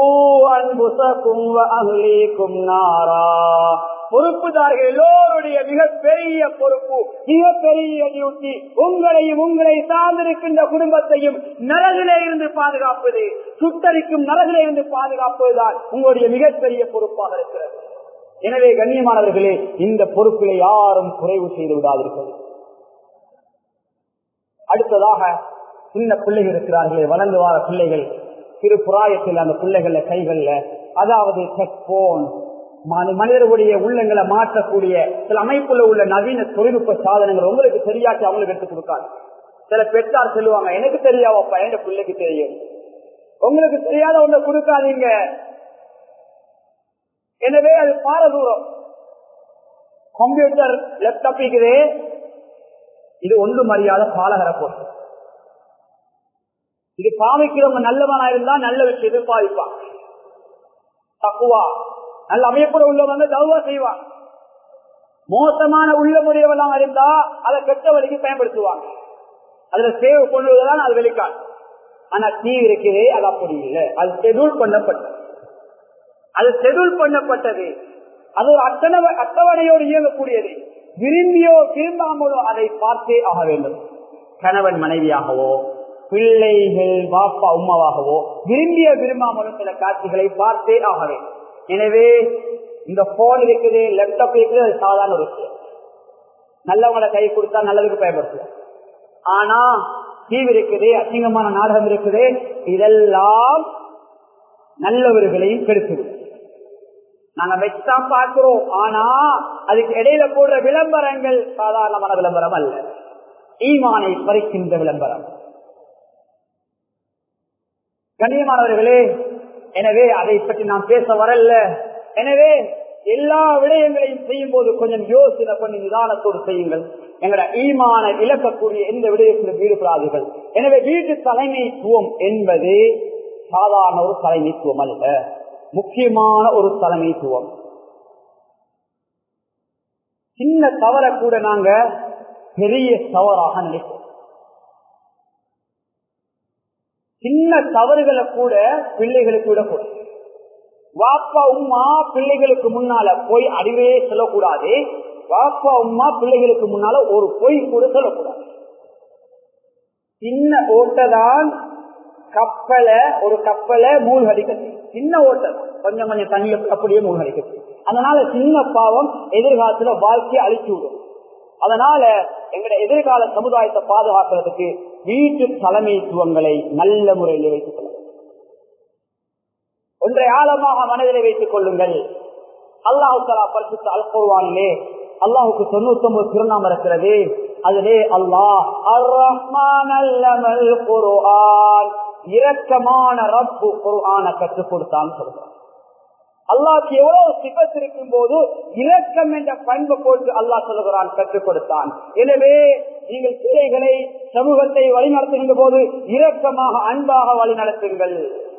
பொறுப்புதார்கள் எல்லோருடைய மிகப்பெரிய பொறுப்பு மிகப்பெரிய டியூட்டி உங்களையும் உங்களை சார்ந்திருக்கின்ற குடும்பத்தையும் நரகிலே இருந்து பாதுகாப்பது சுட்டரிக்கும் நரகிலே இருந்து பாதுகாப்பதுதான் உங்களுடைய மிகப்பெரிய பொறுப்பாக இருக்கிறது எனவே கண்ணியமானவர்களே இந்த பொறுப்பிலை யாரும் குறைவு செய்து விடாதீர்கள் அடுத்ததாக சின்ன பிள்ளைகள் இருக்கிறார்களே வளர்ந்து வார பிள்ளைகள் சிறு புராயத்தில் அந்த பிள்ளைகள கைகள்ல அதாவது செக் போன் மனி- மனிதர்களுடைய உள்ளங்களை மாற்றக்கூடிய சில அமைப்புல உள்ள நவீன தொழில்நுட்ப சாதனங்கள் உங்களுக்கு தெரியாட்டி அவங்களுக்கு எடுத்து கொடுக்காது சில பெற்றார் சொல்லுவாங்க எனக்கு தெரியாவப்பா என் பிள்ளைக்கு தெரியும் உங்களுக்கு தெரியாத ஒன்றை கொடுக்காதீங்க எனவே அது பாரதூரம் கம்ப்யூட்டர் லேப்டாப் இருக்குது இது ஒன்று மரியாதை பாலகர போட்டு இது பாவிக்கிறவங்க நல்லவனா இருந்தா நல்ல விஷயத்தை பாவிப்பான் தக்குவா நல்ல அமைப்புல உள்ளவங்க தௌவா செய்வாங்க மோசமான உள்ளமுடையவெல்லாம் இருந்தா அதை கெட்ட வழிக்கு பயன்படுத்துவாங்க அதுல சேவ் கொள்வதுதான் அது வெளிக்காது ஆனா தீ இருக்கிறே அது அப்படி இல்லை அது ஷெடியூல் பண்ணப்பட்டது அது ஷெடியூல் பண்ணப்பட்டது அது ஒரு அத்தனை அட்டவணையோடு இயங்கக்கூடியது விரும்பியோ விரும்பாமலோ அதை பார்த்தே ஆக வேண்டும் கணவன் மனைவியாகவோ பிள்ளைகள் பாப்பா உமாவாகவோ விரும்பிய விரும்பாமலும் சில காட்சிகளை பார்த்தே ஆக வேண்டும் எனவே இந்த போன் இருக்குது லேப்டாப் இருக்குது அது சாதாரண ஒரு விஷயம் நல்லவங்களை கை கொடுத்தா நல்லதுக்கு பயன்படுத்துவோம் ஆனா டிவி இருக்குது அசிங்கமான நாடகம் இருக்குது இதெல்லாம் நல்லவர்களையும் கெடுத்துடும் நாங்க வச்சுதான் பார்க்கிறோம் ஆனா அதுக்கு இடையில போடுற விளம்பரங்கள் சாதாரணமான விளம்பரம் அல்ல ஈமானை பறிக்கின்ற விளம்பரம் கண்ணியமானவர்களே எனவே அதை பற்றி நாம் பேச வரல எனவே எல்லா விடயங்களையும் செய்யும் போது கொஞ்சம் யோசனை பண்ணி நிதானத்தோடு செய்யுங்கள் எங்களோட ஈமான இழக்கக்கூடிய எந்த விடயத்திலும் ஈடுபடாதீர்கள் எனவே வீட்டு தலைமைத்துவம் என்பது சாதாரண ஒரு தலைமைத்துவம் அல்ல முக்கியமான ஒரு தலைமைத்துவம் சின்ன தவற கூட நாங்க பெரிய தவறாக நினைக்கிறோம் சின்ன தவறுகளை கூட பிள்ளைகளுக்கு விடக்கூடாது வாப்பா உமா பிள்ளைகளுக்கு முன்னால போய் அறிவே சொல்லக்கூடாது வாப்பா உமா பிள்ளைகளுக்கு முன்னால ஒரு பொய் கூட சொல்லக்கூடாது சின்ன ஓட்டதான் கப்பலை ஒரு கப்பலை மூழ்கடிக்க சின்ன ஓட்டம் கொஞ்சம் கொஞ்சம் தண்ணி அப்படியே மூழ்கடிக்க அதனால சின்ன பாவம் எதிர்காலத்துல வாழ்க்கையை அழிச்சு விடும் அதனால எங்களுடைய எதிர்கால சமுதாயத்தை பாதுகாக்கிறதுக்கு வீட்டு தலைமைத்துவங்களை நல்ல முறையில் வைத்துக் கொள்ள ஒன்றை ஆழமாக மனதில் வைத்துக் கொள்ளுங்கள் அல்லாஹு தலா பரிசுத்த அல்குர்வானிலே அல்லாஹுக்கு தொண்ணூத்தி ஒன்பது திருநாமம் இருக்கிறது அதிலே அல்லாஹ் அர் ரஹ்மான் அல்லமல் குர்ஆன் இரக்கமான ரப்பு குர்ஆன கற்றுக் கொடுத்தான்னு சொல்றான் அல்லாஹ்க்கு எவ்வளவு சிபத் இருக்கும் போது இரக்கம் என்ற பண்பு போட்டு அல்லாஹ் சொல்லுகிறான் கற்றுக் கொடுத்தான் எனவே நீங்கள் பிள்ளைகளை சமூகத்தை வழிநடத்துகின்ற போது இரக்கமாக அன்பாக வழிநடத்துங்கள்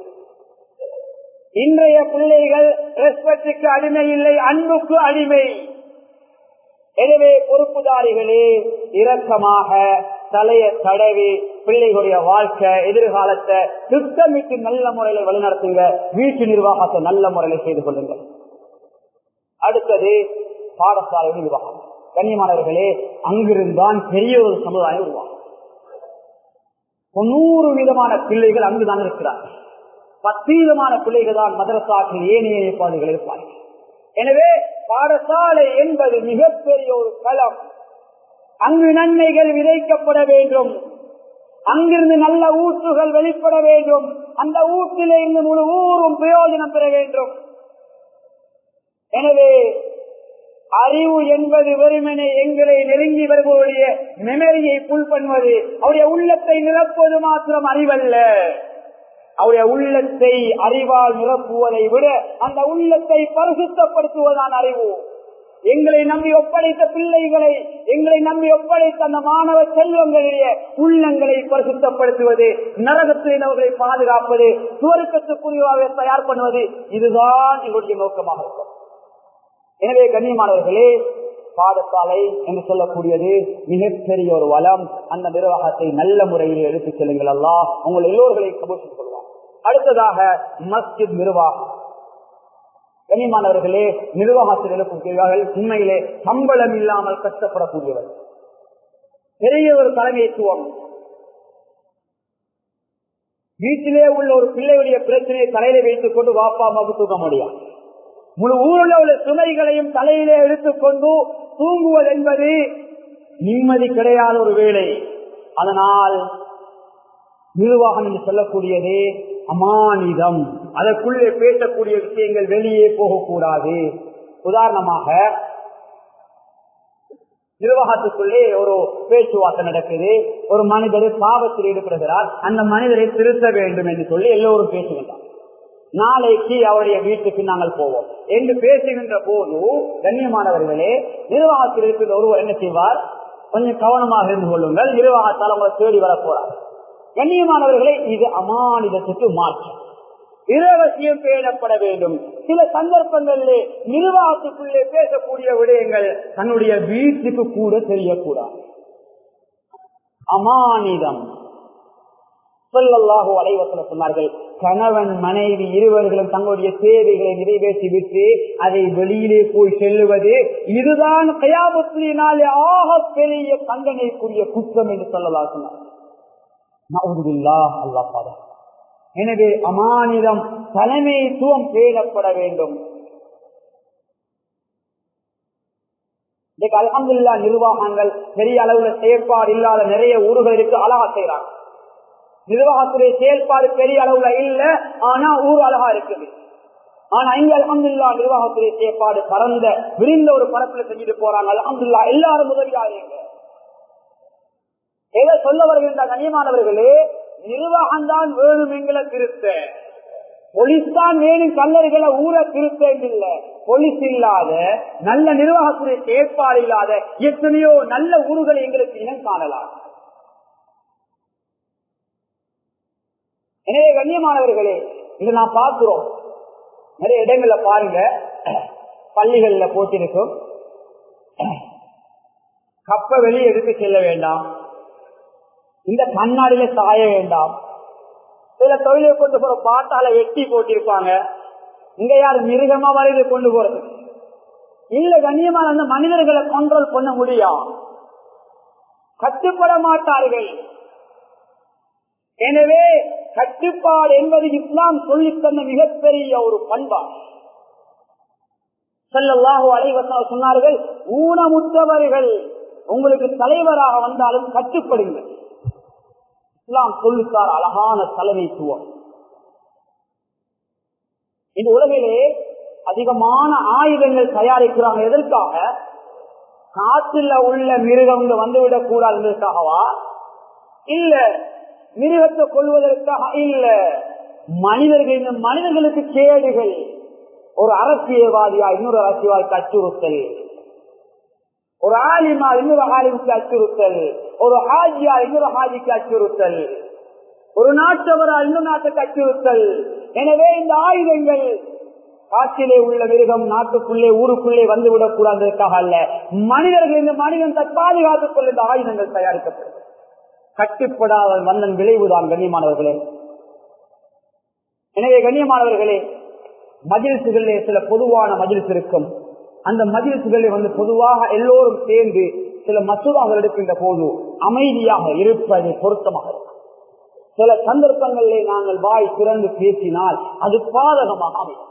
இன்றைய பிள்ளைகள் ரெஸ்பெக்டுக்கு அடிமை இல்லை அன்புக்கு அடிமை எனவே பொறுப்புதாரிகளே இரக்கமாக தலைய தடவி பிள்ளைகளுடைய வாழ்க்கை எதிர்காலத்தை திட்டமிட்டு நல்ல முறையில் வழிநடத்துங்க வீட்டு நிர்வாகத்தை நல்ல முறையில் செய்து கொள்ளுங்கள் அடுத்தது பாடசாலை நிர்வாகம் கண்ணியமானவர்களே அங்கிருந்தான் பெரிய ஒரு சமுதாயம் உருவாகும் தொண்ணூறு விதமான பிள்ளைகள் அங்குதான் இருக்கிறார்கள் பத்து விதமான பிள்ளைகள் தான் மதரசாக்கள் ஏனைய ஏற்பாடுகள் இருப்பார்கள் எனவே பாடசாலை என்பது மிகப்பெரிய ஒரு களம் அங்கு நன்மைகள் விதைக்கப்பட வேண்டும் அங்கிருந்து நல்ல ஊற்றுகள் வெளிப்பட வேண்டும் அந்த ஊற்றிலே இருந்து முழு ஊரும் பிரயோஜனம் பெற வேண்டும் எனவே அறிவு என்பது வெறுமனே எங்களை நெருங்கி வருபவருடைய மெமரியை புல் பண்ணுவது அவருடைய உள்ளத்தை நிரப்புவது மாத்திரம் அறிவல்ல அவருடைய உள்ளத்தை அறிவால் நிரப்புவதை விட அந்த உள்ளத்தை பரிசுத்தப்படுத்துவதான் அறிவு எங்களை நம்பி ஒப்படைத்த பிள்ளைகளை எங்களை நம்பி ஒப்படைத்த அந்த மாணவ செல்வங்களுடைய உள்ளங்களை பரிசுத்தப்படுத்துவது நரகத்தில் அவர்களை பாதுகாப்பது சுவருக்கத்துக்குரியவாக தயார் பண்ணுவது இதுதான் எங்களுடைய நோக்கமாக இருக்கும் எனவே கண்ணியமானவர்களே பாடசாலை என்று சொல்லக்கூடியது மிகப்பெரிய ஒரு வளம் அந்த நிர்வாகத்தை நல்ல முறையில் எடுத்துச் செல்லுங்கள் அல்லா உங்கள் எல்லோர்களையும் கபூர் கொள்வார் அடுத்ததாக மஸ்ஜித் நிர்வாகம் கண்ணியமானவர்களே நிர்வாகத்தில் இருக்கக்கூடியவர்கள் உண்மையிலே சம்பளம் இல்லாமல் கஷ்டப்படக்கூடியவர் பெரிய ஒரு தலைமைத்துவம் வீட்டிலே உள்ள ஒரு பிள்ளையுடைய பிரச்சனையை தலையில வைத்துக் கொண்டு வாப்பா அம்மாவுக்கு தூக்க முடியாது முழு ஊரில் உள்ள சுமைகளையும் தலையிலே எடுத்துக்கொண்டு தூங்குவது என்பது நிம்மதி கிடையாத ஒரு வேலை அதனால் நிர்வாகம் என்று சொல்லக்கூடியது அமானிதம் அதற்குள்ளே பேசக்கூடிய விஷயங்கள் வெளியே போகக்கூடாது உதாரணமாக நிர்வாகத்துக்குள்ளே ஒரு பேச்சுவார்த்தை நடக்குது ஒரு மனிதர் பாவத்தில் ஈடுபடுகிறார் அந்த மனிதரை திருத்த வேண்டும் என்று சொல்லி எல்லோரும் பேசுகின்றார் நாளைக்கு அவருடைய வீட்டுக்கு நாங்கள் போவோம் என்று பேசுகின்ற போது கண்ணியமானவர்களே நிர்வாகத்தில் இருக்கிற ஒருவர் என்ன செய்வார் கொஞ்சம் கவனமாக இருந்து கொள்ளுங்கள் நிர்வாகத்தால் உங்களை தேடி வர போறார் கண்ணியமானவர்களே இது அமானிதத்துக்கு மாற்றம் இரவசியம் பேணப்பட வேண்டும் சில சந்தர்ப்பங்களிலே நிர்வாகத்துக்குள்ளே பேசக்கூடிய விடயங்கள் தன்னுடைய வீட்டுக்கு கூட தெரியக்கூடாது அமானிதம் சொல்லல்லாஹோ அலைவசல சொன்னார்கள் கணவன் மனைவி இருவர்களும் தங்களுடைய தேவைகளை நிறைவேற்றி விட்டு அதை வெளியிலே போய் செல்லுவது இதுதான் கயாபத்தினாலே ஆக பெரிய தண்டனைக்குரிய குற்றம் என்று சொல்லலா சொன்னார் அல்லா பாதா எனவே அமானிதம் தலைமைத்துவம் பேணப்பட வேண்டும் அலமதுல்லா நிர்வாகங்கள் பெரிய அளவுல செயற்பாடு இல்லாத நிறைய ஊர்கள் இருக்கு அழகா செய்யறாங்க நிர்வாகத்துடைய செயல்பாடு பெரிய அளவுல இல்ல ஆனா ஊர் அழகா இருக்குது ஆனா இங்க அலமதுல்லா நிர்வாகத்துடைய செயற்பாடு பறந்த விரிந்த ஒரு பரப்புல செஞ்சுட்டு போறாங்க அலமதுல்லா எல்லாரும் உதவியாருங்க எதை சொல்ல வருகின்ற கண்ணியமானவர்களே நிர்வாகம் தான் வேணும் எங்களை திருத்த போலீஸ் தான் வேணும் கல்லர்களை ஊர திருத்த இல்ல போலீஸ் இல்லாத நல்ல நிர்வாகத்துடைய செயற்பாடு இல்லாத எத்தனையோ நல்ல ஊர்களை எங்களுக்கு இனம் காணலாம் எனவே கண்ணியமானவர்களே இதை நான் பார்க்கிறோம் நிறைய இடங்கள்ல பாருங்க பள்ளிகள்ல போட்டிருக்கும் கப்ப வெளியே எடுத்து செல்ல வேண்டாம் இந்த கண்ணாடியில சாய வேண்டாம் சில தொழிலை கொண்டு போற பாட்டால வெட்டி போட்டிருப்பாங்க இங்க யார் மிருகமா வரையில கொண்டு போறது இல்ல கண்ணியமான அந்த மனிதர்களை கண்ட்ரோல் பண்ண முடியும் கட்டுப்பட மாட்டார்கள் எனவே கட்டுப்பாடு என்பது இஸ்லாம் சொல்லித் தந்த மிகப்பெரிய ஒரு பண்பாடு செல்லல்லாஹு அலைவசம் சொன்னார்கள் ஊனமுற்றவர்கள் உங்களுக்கு தலைவராக வந்தாலும் கட்டுப்படுங்கள் இஸ்லாம் சொல்லுத்தார் அழகான தலைமைத்துவம் இந்த உலகிலே அதிகமான ஆயுதங்கள் தயாரிக்கிறாங்க எதற்காக காற்றுல உள்ள மிருகங்கள் வந்துவிடக் கூடாது என்பதற்காகவா இல்ல மிருகத்தை கொள்வதற்காக இல்ல மனிதர்கள் இந்த மனிதர்களுக்கு கேடுகள் ஒரு அரசியல்வாதியா இன்னொரு அரசியல்வாதிக்கு அச்சுறுத்தல் ஒரு ஆலிமா இன்னொரு ஆலிமுக்கு அச்சுறுத்தல் ஒரு ஹாஜியா இன்னொரு ஹாஜிக்கு அச்சுறுத்தல் ஒரு நாட்டவரா இன்னொரு நாட்டுக்கு அச்சுறுத்தல் எனவே இந்த ஆயுதங்கள் காற்றிலே உள்ள மிருகம் நாட்டுக்குள்ளே ஊருக்குள்ளே வந்துவிடக் கூடாததற்காக அல்ல மனிதர்கள் இந்த மனிதன் பாதுகாத்துக் கொள்ள இந்த ஆயுதங்கள் தயாரிக்கப்படும் கட்டுப்படாத வந்தன் விளைவுதான் கண்ணியமானவர்களே எனவே கண்ணியமானவர்களே மஜிலிசுகளிலே சில பொதுவான மஜிலிஸ் இருக்கும் அந்த மஜிலிசுகளில் வந்து பொதுவாக எல்லோரும் சேர்ந்து சில மசூதாக்கள் எடுக்கின்ற போது அமைதியாக இருப்பது பொருத்தமாக இருக்கும் சில சந்தர்ப்பங்களிலே நாங்கள் வாய் திறந்து பேசினால் அது பாதகமாக அமையும்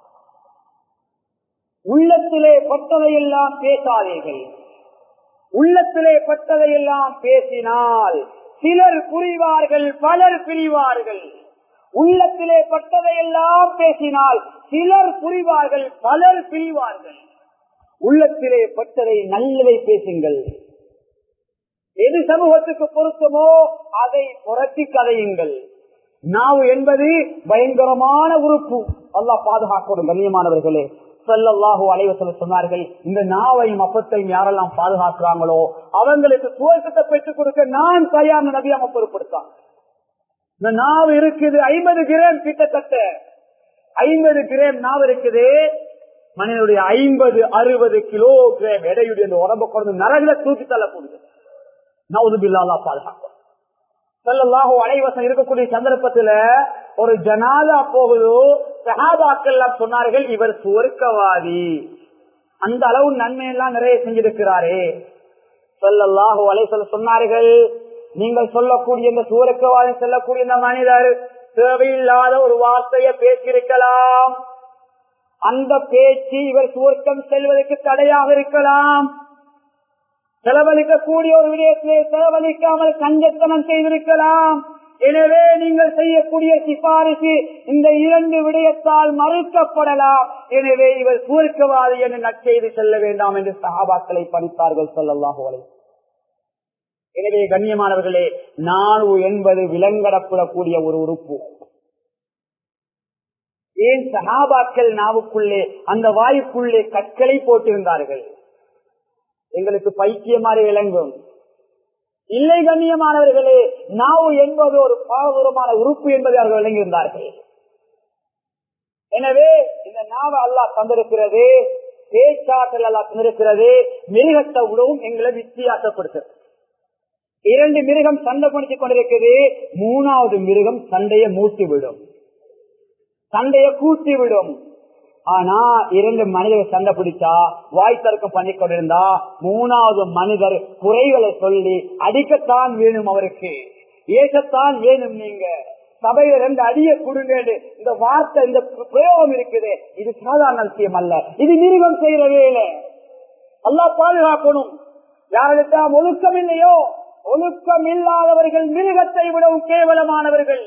உள்ளத்திலே பட்டதையெல்லாம் பேசாதீர்கள் உள்ளத்திலே பட்டதையெல்லாம் பேசினால் சிலர் புரிவார்கள் பலர் பிரிவார்கள் உள்ளத்திலே பட்டதையெல்லாம் பேசினால் சிலர் புரிவார்கள் பலர் பிரிவார்கள் உள்ளத்திலே பட்டதை நல்லதை பேசுங்கள் எது சமூகத்துக்கு பொருத்தமோ அதை புரட்டி கதையுங்கள் நாவு என்பது பயங்கரமான உறுப்பு அல்லா பாதுகாக்கணும் கண்ணியமானவர்களே செல்லல்லாஹு அலைவசல சொன்னார்கள் இந்த நாவையும் அப்பத்தையும் யாரெல்லாம் பாதுகாக்கிறாங்களோ அவங்களுக்கு துவக்கத்தை பெற்றுக் கொடுக்க நான் தயார் நபியாம பொருட்படுத்தான் இந்த நாவு இருக்குது ஐம்பது கிராம் கிட்டத்தட்ட ஐம்பது கிராம் நாவு இருக்குது மனிதனுடைய ஐம்பது அறுபது கிலோ கிராம் எடையுடைய இந்த உடம்பு குறைந்து நரகில தூக்கி தள்ளக்கூடியது நவுதுபில்லா பாதுகாக்கும் செல்லல்லாஹோ அலைவசம் இருக்கக்கூடிய சந்தர்ப்பத்துல ஒரு ஜனாதா போகுது சஹாபாக்கள் சொன்னார்கள் இவர் சுவர்க்கவாதி அந்த அளவு நன்மை எல்லாம் நிறைய செஞ்சிருக்கிறாரே செல்லல்லாஹோ அலைவசல சொன்னார்கள் நீங்கள் சொல்லக்கூடிய இந்த சுவர்க்கவாதி செல்லக்கூடிய இந்த மனிதர் தேவையில்லாத ஒரு வார்த்தையை பேசியிருக்கலாம் அந்த பேச்சு இவர் சுவர்க்கம் செல்வதற்கு தடையாக இருக்கலாம் செலவழிக்கக்கூடிய ஒரு விடயத்திலே செலவழிக்காமல் கஞ்சத்தனம் செய்திருக்கலாம் எனவே நீங்கள் செய்யக்கூடிய சிபாரிசு இந்த இரண்டு விடயத்தால் மறுக்கப்படலாம் எனவே இவர் சுருக்கவாதி என்று நற்செய்து செல்ல வேண்டாம் என்று சகாபாக்களை பணித்தார்கள் சொல்லல்லாஹு எனவே கண்ணியமானவர்களே நானு என்பது விலங்கடப்படக்கூடிய ஒரு உறுப்பு ஏன் சகாபாக்கள் நாவுக்குள்ளே அந்த வாயுக்குள்ளே கற்களை போட்டிருந்தார்கள் எங்களுக்கு பைத்தியமாறி விளங்கும் இல்லை கண்ணியமானவர்களே நாவு என்பது ஒரு பாரதூரமான உறுப்பு என்பதை அவர்கள் விளங்கியிருந்தார்கள் எனவே இந்த நாவ அல்லா தந்திருக்கிறது பேச்சாற்றல் அல்லா தந்திருக்கிறது மிருகத்தை விடவும் எங்களை வித்தியாசப்படுத்துறது இரண்டு மிருகம் சண்டை பிடித்துக் கொண்டிருக்கிறது மூணாவது மிருகம் சண்டையை மூட்டி விடும் சண்டையை கூட்டி விடும் ஆனா இரண்டு மனிதர்கள் சண்டை பிடிச்சா வாய் தர்க்கம் பண்ணி கொண்டிருந்தா மூணாவது மனிதர் குறைகளை சொல்லி அடிக்கத்தான் வேணும் அவருக்கு ஏசத்தான் வேணும் நீங்க சபையில ரெண்டு அடிய கொடுங்க இந்த வார்த்தை இந்த பிரயோகம் இருக்குது இது சாதாரண விஷயம் அல்ல இது மிருகம் செய்யற வேலை அல்லா பாதுகாக்கணும் யாருக்கு ஒழுக்கம் இல்லையோ ஒழுக்கம் இல்லாதவர்கள் மிருகத்தை விடவும் கேவலமானவர்கள்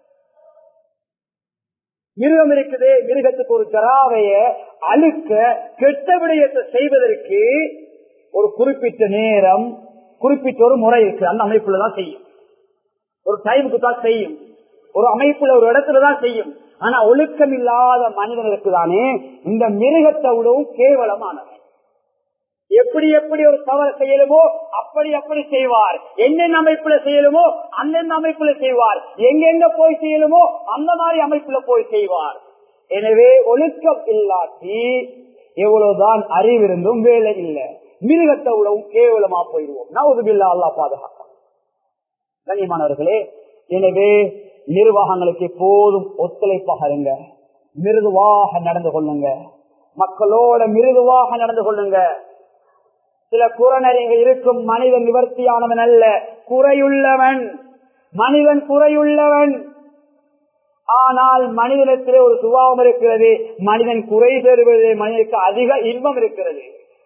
மிருகம் இருக்குது மிருகத்துக்கு ஒரு ஜராவைய அழுக்க கெட்ட விடயத்தை செய்வதற்கு ஒரு குறிப்பிட்ட நேரம் குறிப்பிட்ட ஒரு முறை இருக்கு அந்த அமைப்புல தான் செய்யும் ஒரு டைமுக்கு தான் செய்யும் ஒரு அமைப்புல ஒரு இடத்துல தான் செய்யும் ஆனா ஒழுக்கம் இல்லாத மனிதனுக்கு தானே இந்த மிருகத்தை விடவும் கேவலமானவன் எப்படி எப்படி ஒரு தவறு செய்யலுமோ அப்படி அப்படி செய்வார் என்னென்ன அமைப்புல செய்யலுமோ அந்தந்த அமைப்புல செய்வார் எங்கெங்க போய் செய்யலுமோ அந்த மாதிரி அமைப்புல போய் செய்வார் எனவே ஒழுக்கம் இல்லாட்டி எவ்வளவுதான் அறிவிருந்தும் வேலை இல்லை மிருகத்தை உழவும் கேவலமா போயிடுவோம் நவுதுபில்லா அல்லா பாதுகாப்பான் கண்ணியமானவர்களே எனவே நிர்வாகங்களுக்கு எப்போதும் ஒத்துழைப்பாக இருங்க மிருதுவாக நடந்து கொள்ளுங்க மக்களோட மிருதுவாக நடந்து கொள்ளுங்க சில குறநறிகள் இருக்கும் மனிதன் நிவர்த்தியானவன் அல்ல குறையுள்ளவன் மனிதன் குறையுள்ளவன் ஆனால் மனிதனத்திலே ஒரு சுபாவம் இருக்கிறது மனிதன் குறை பெறுவது மனிதனுக்கு அதிக இன்பம் இருக்கிறது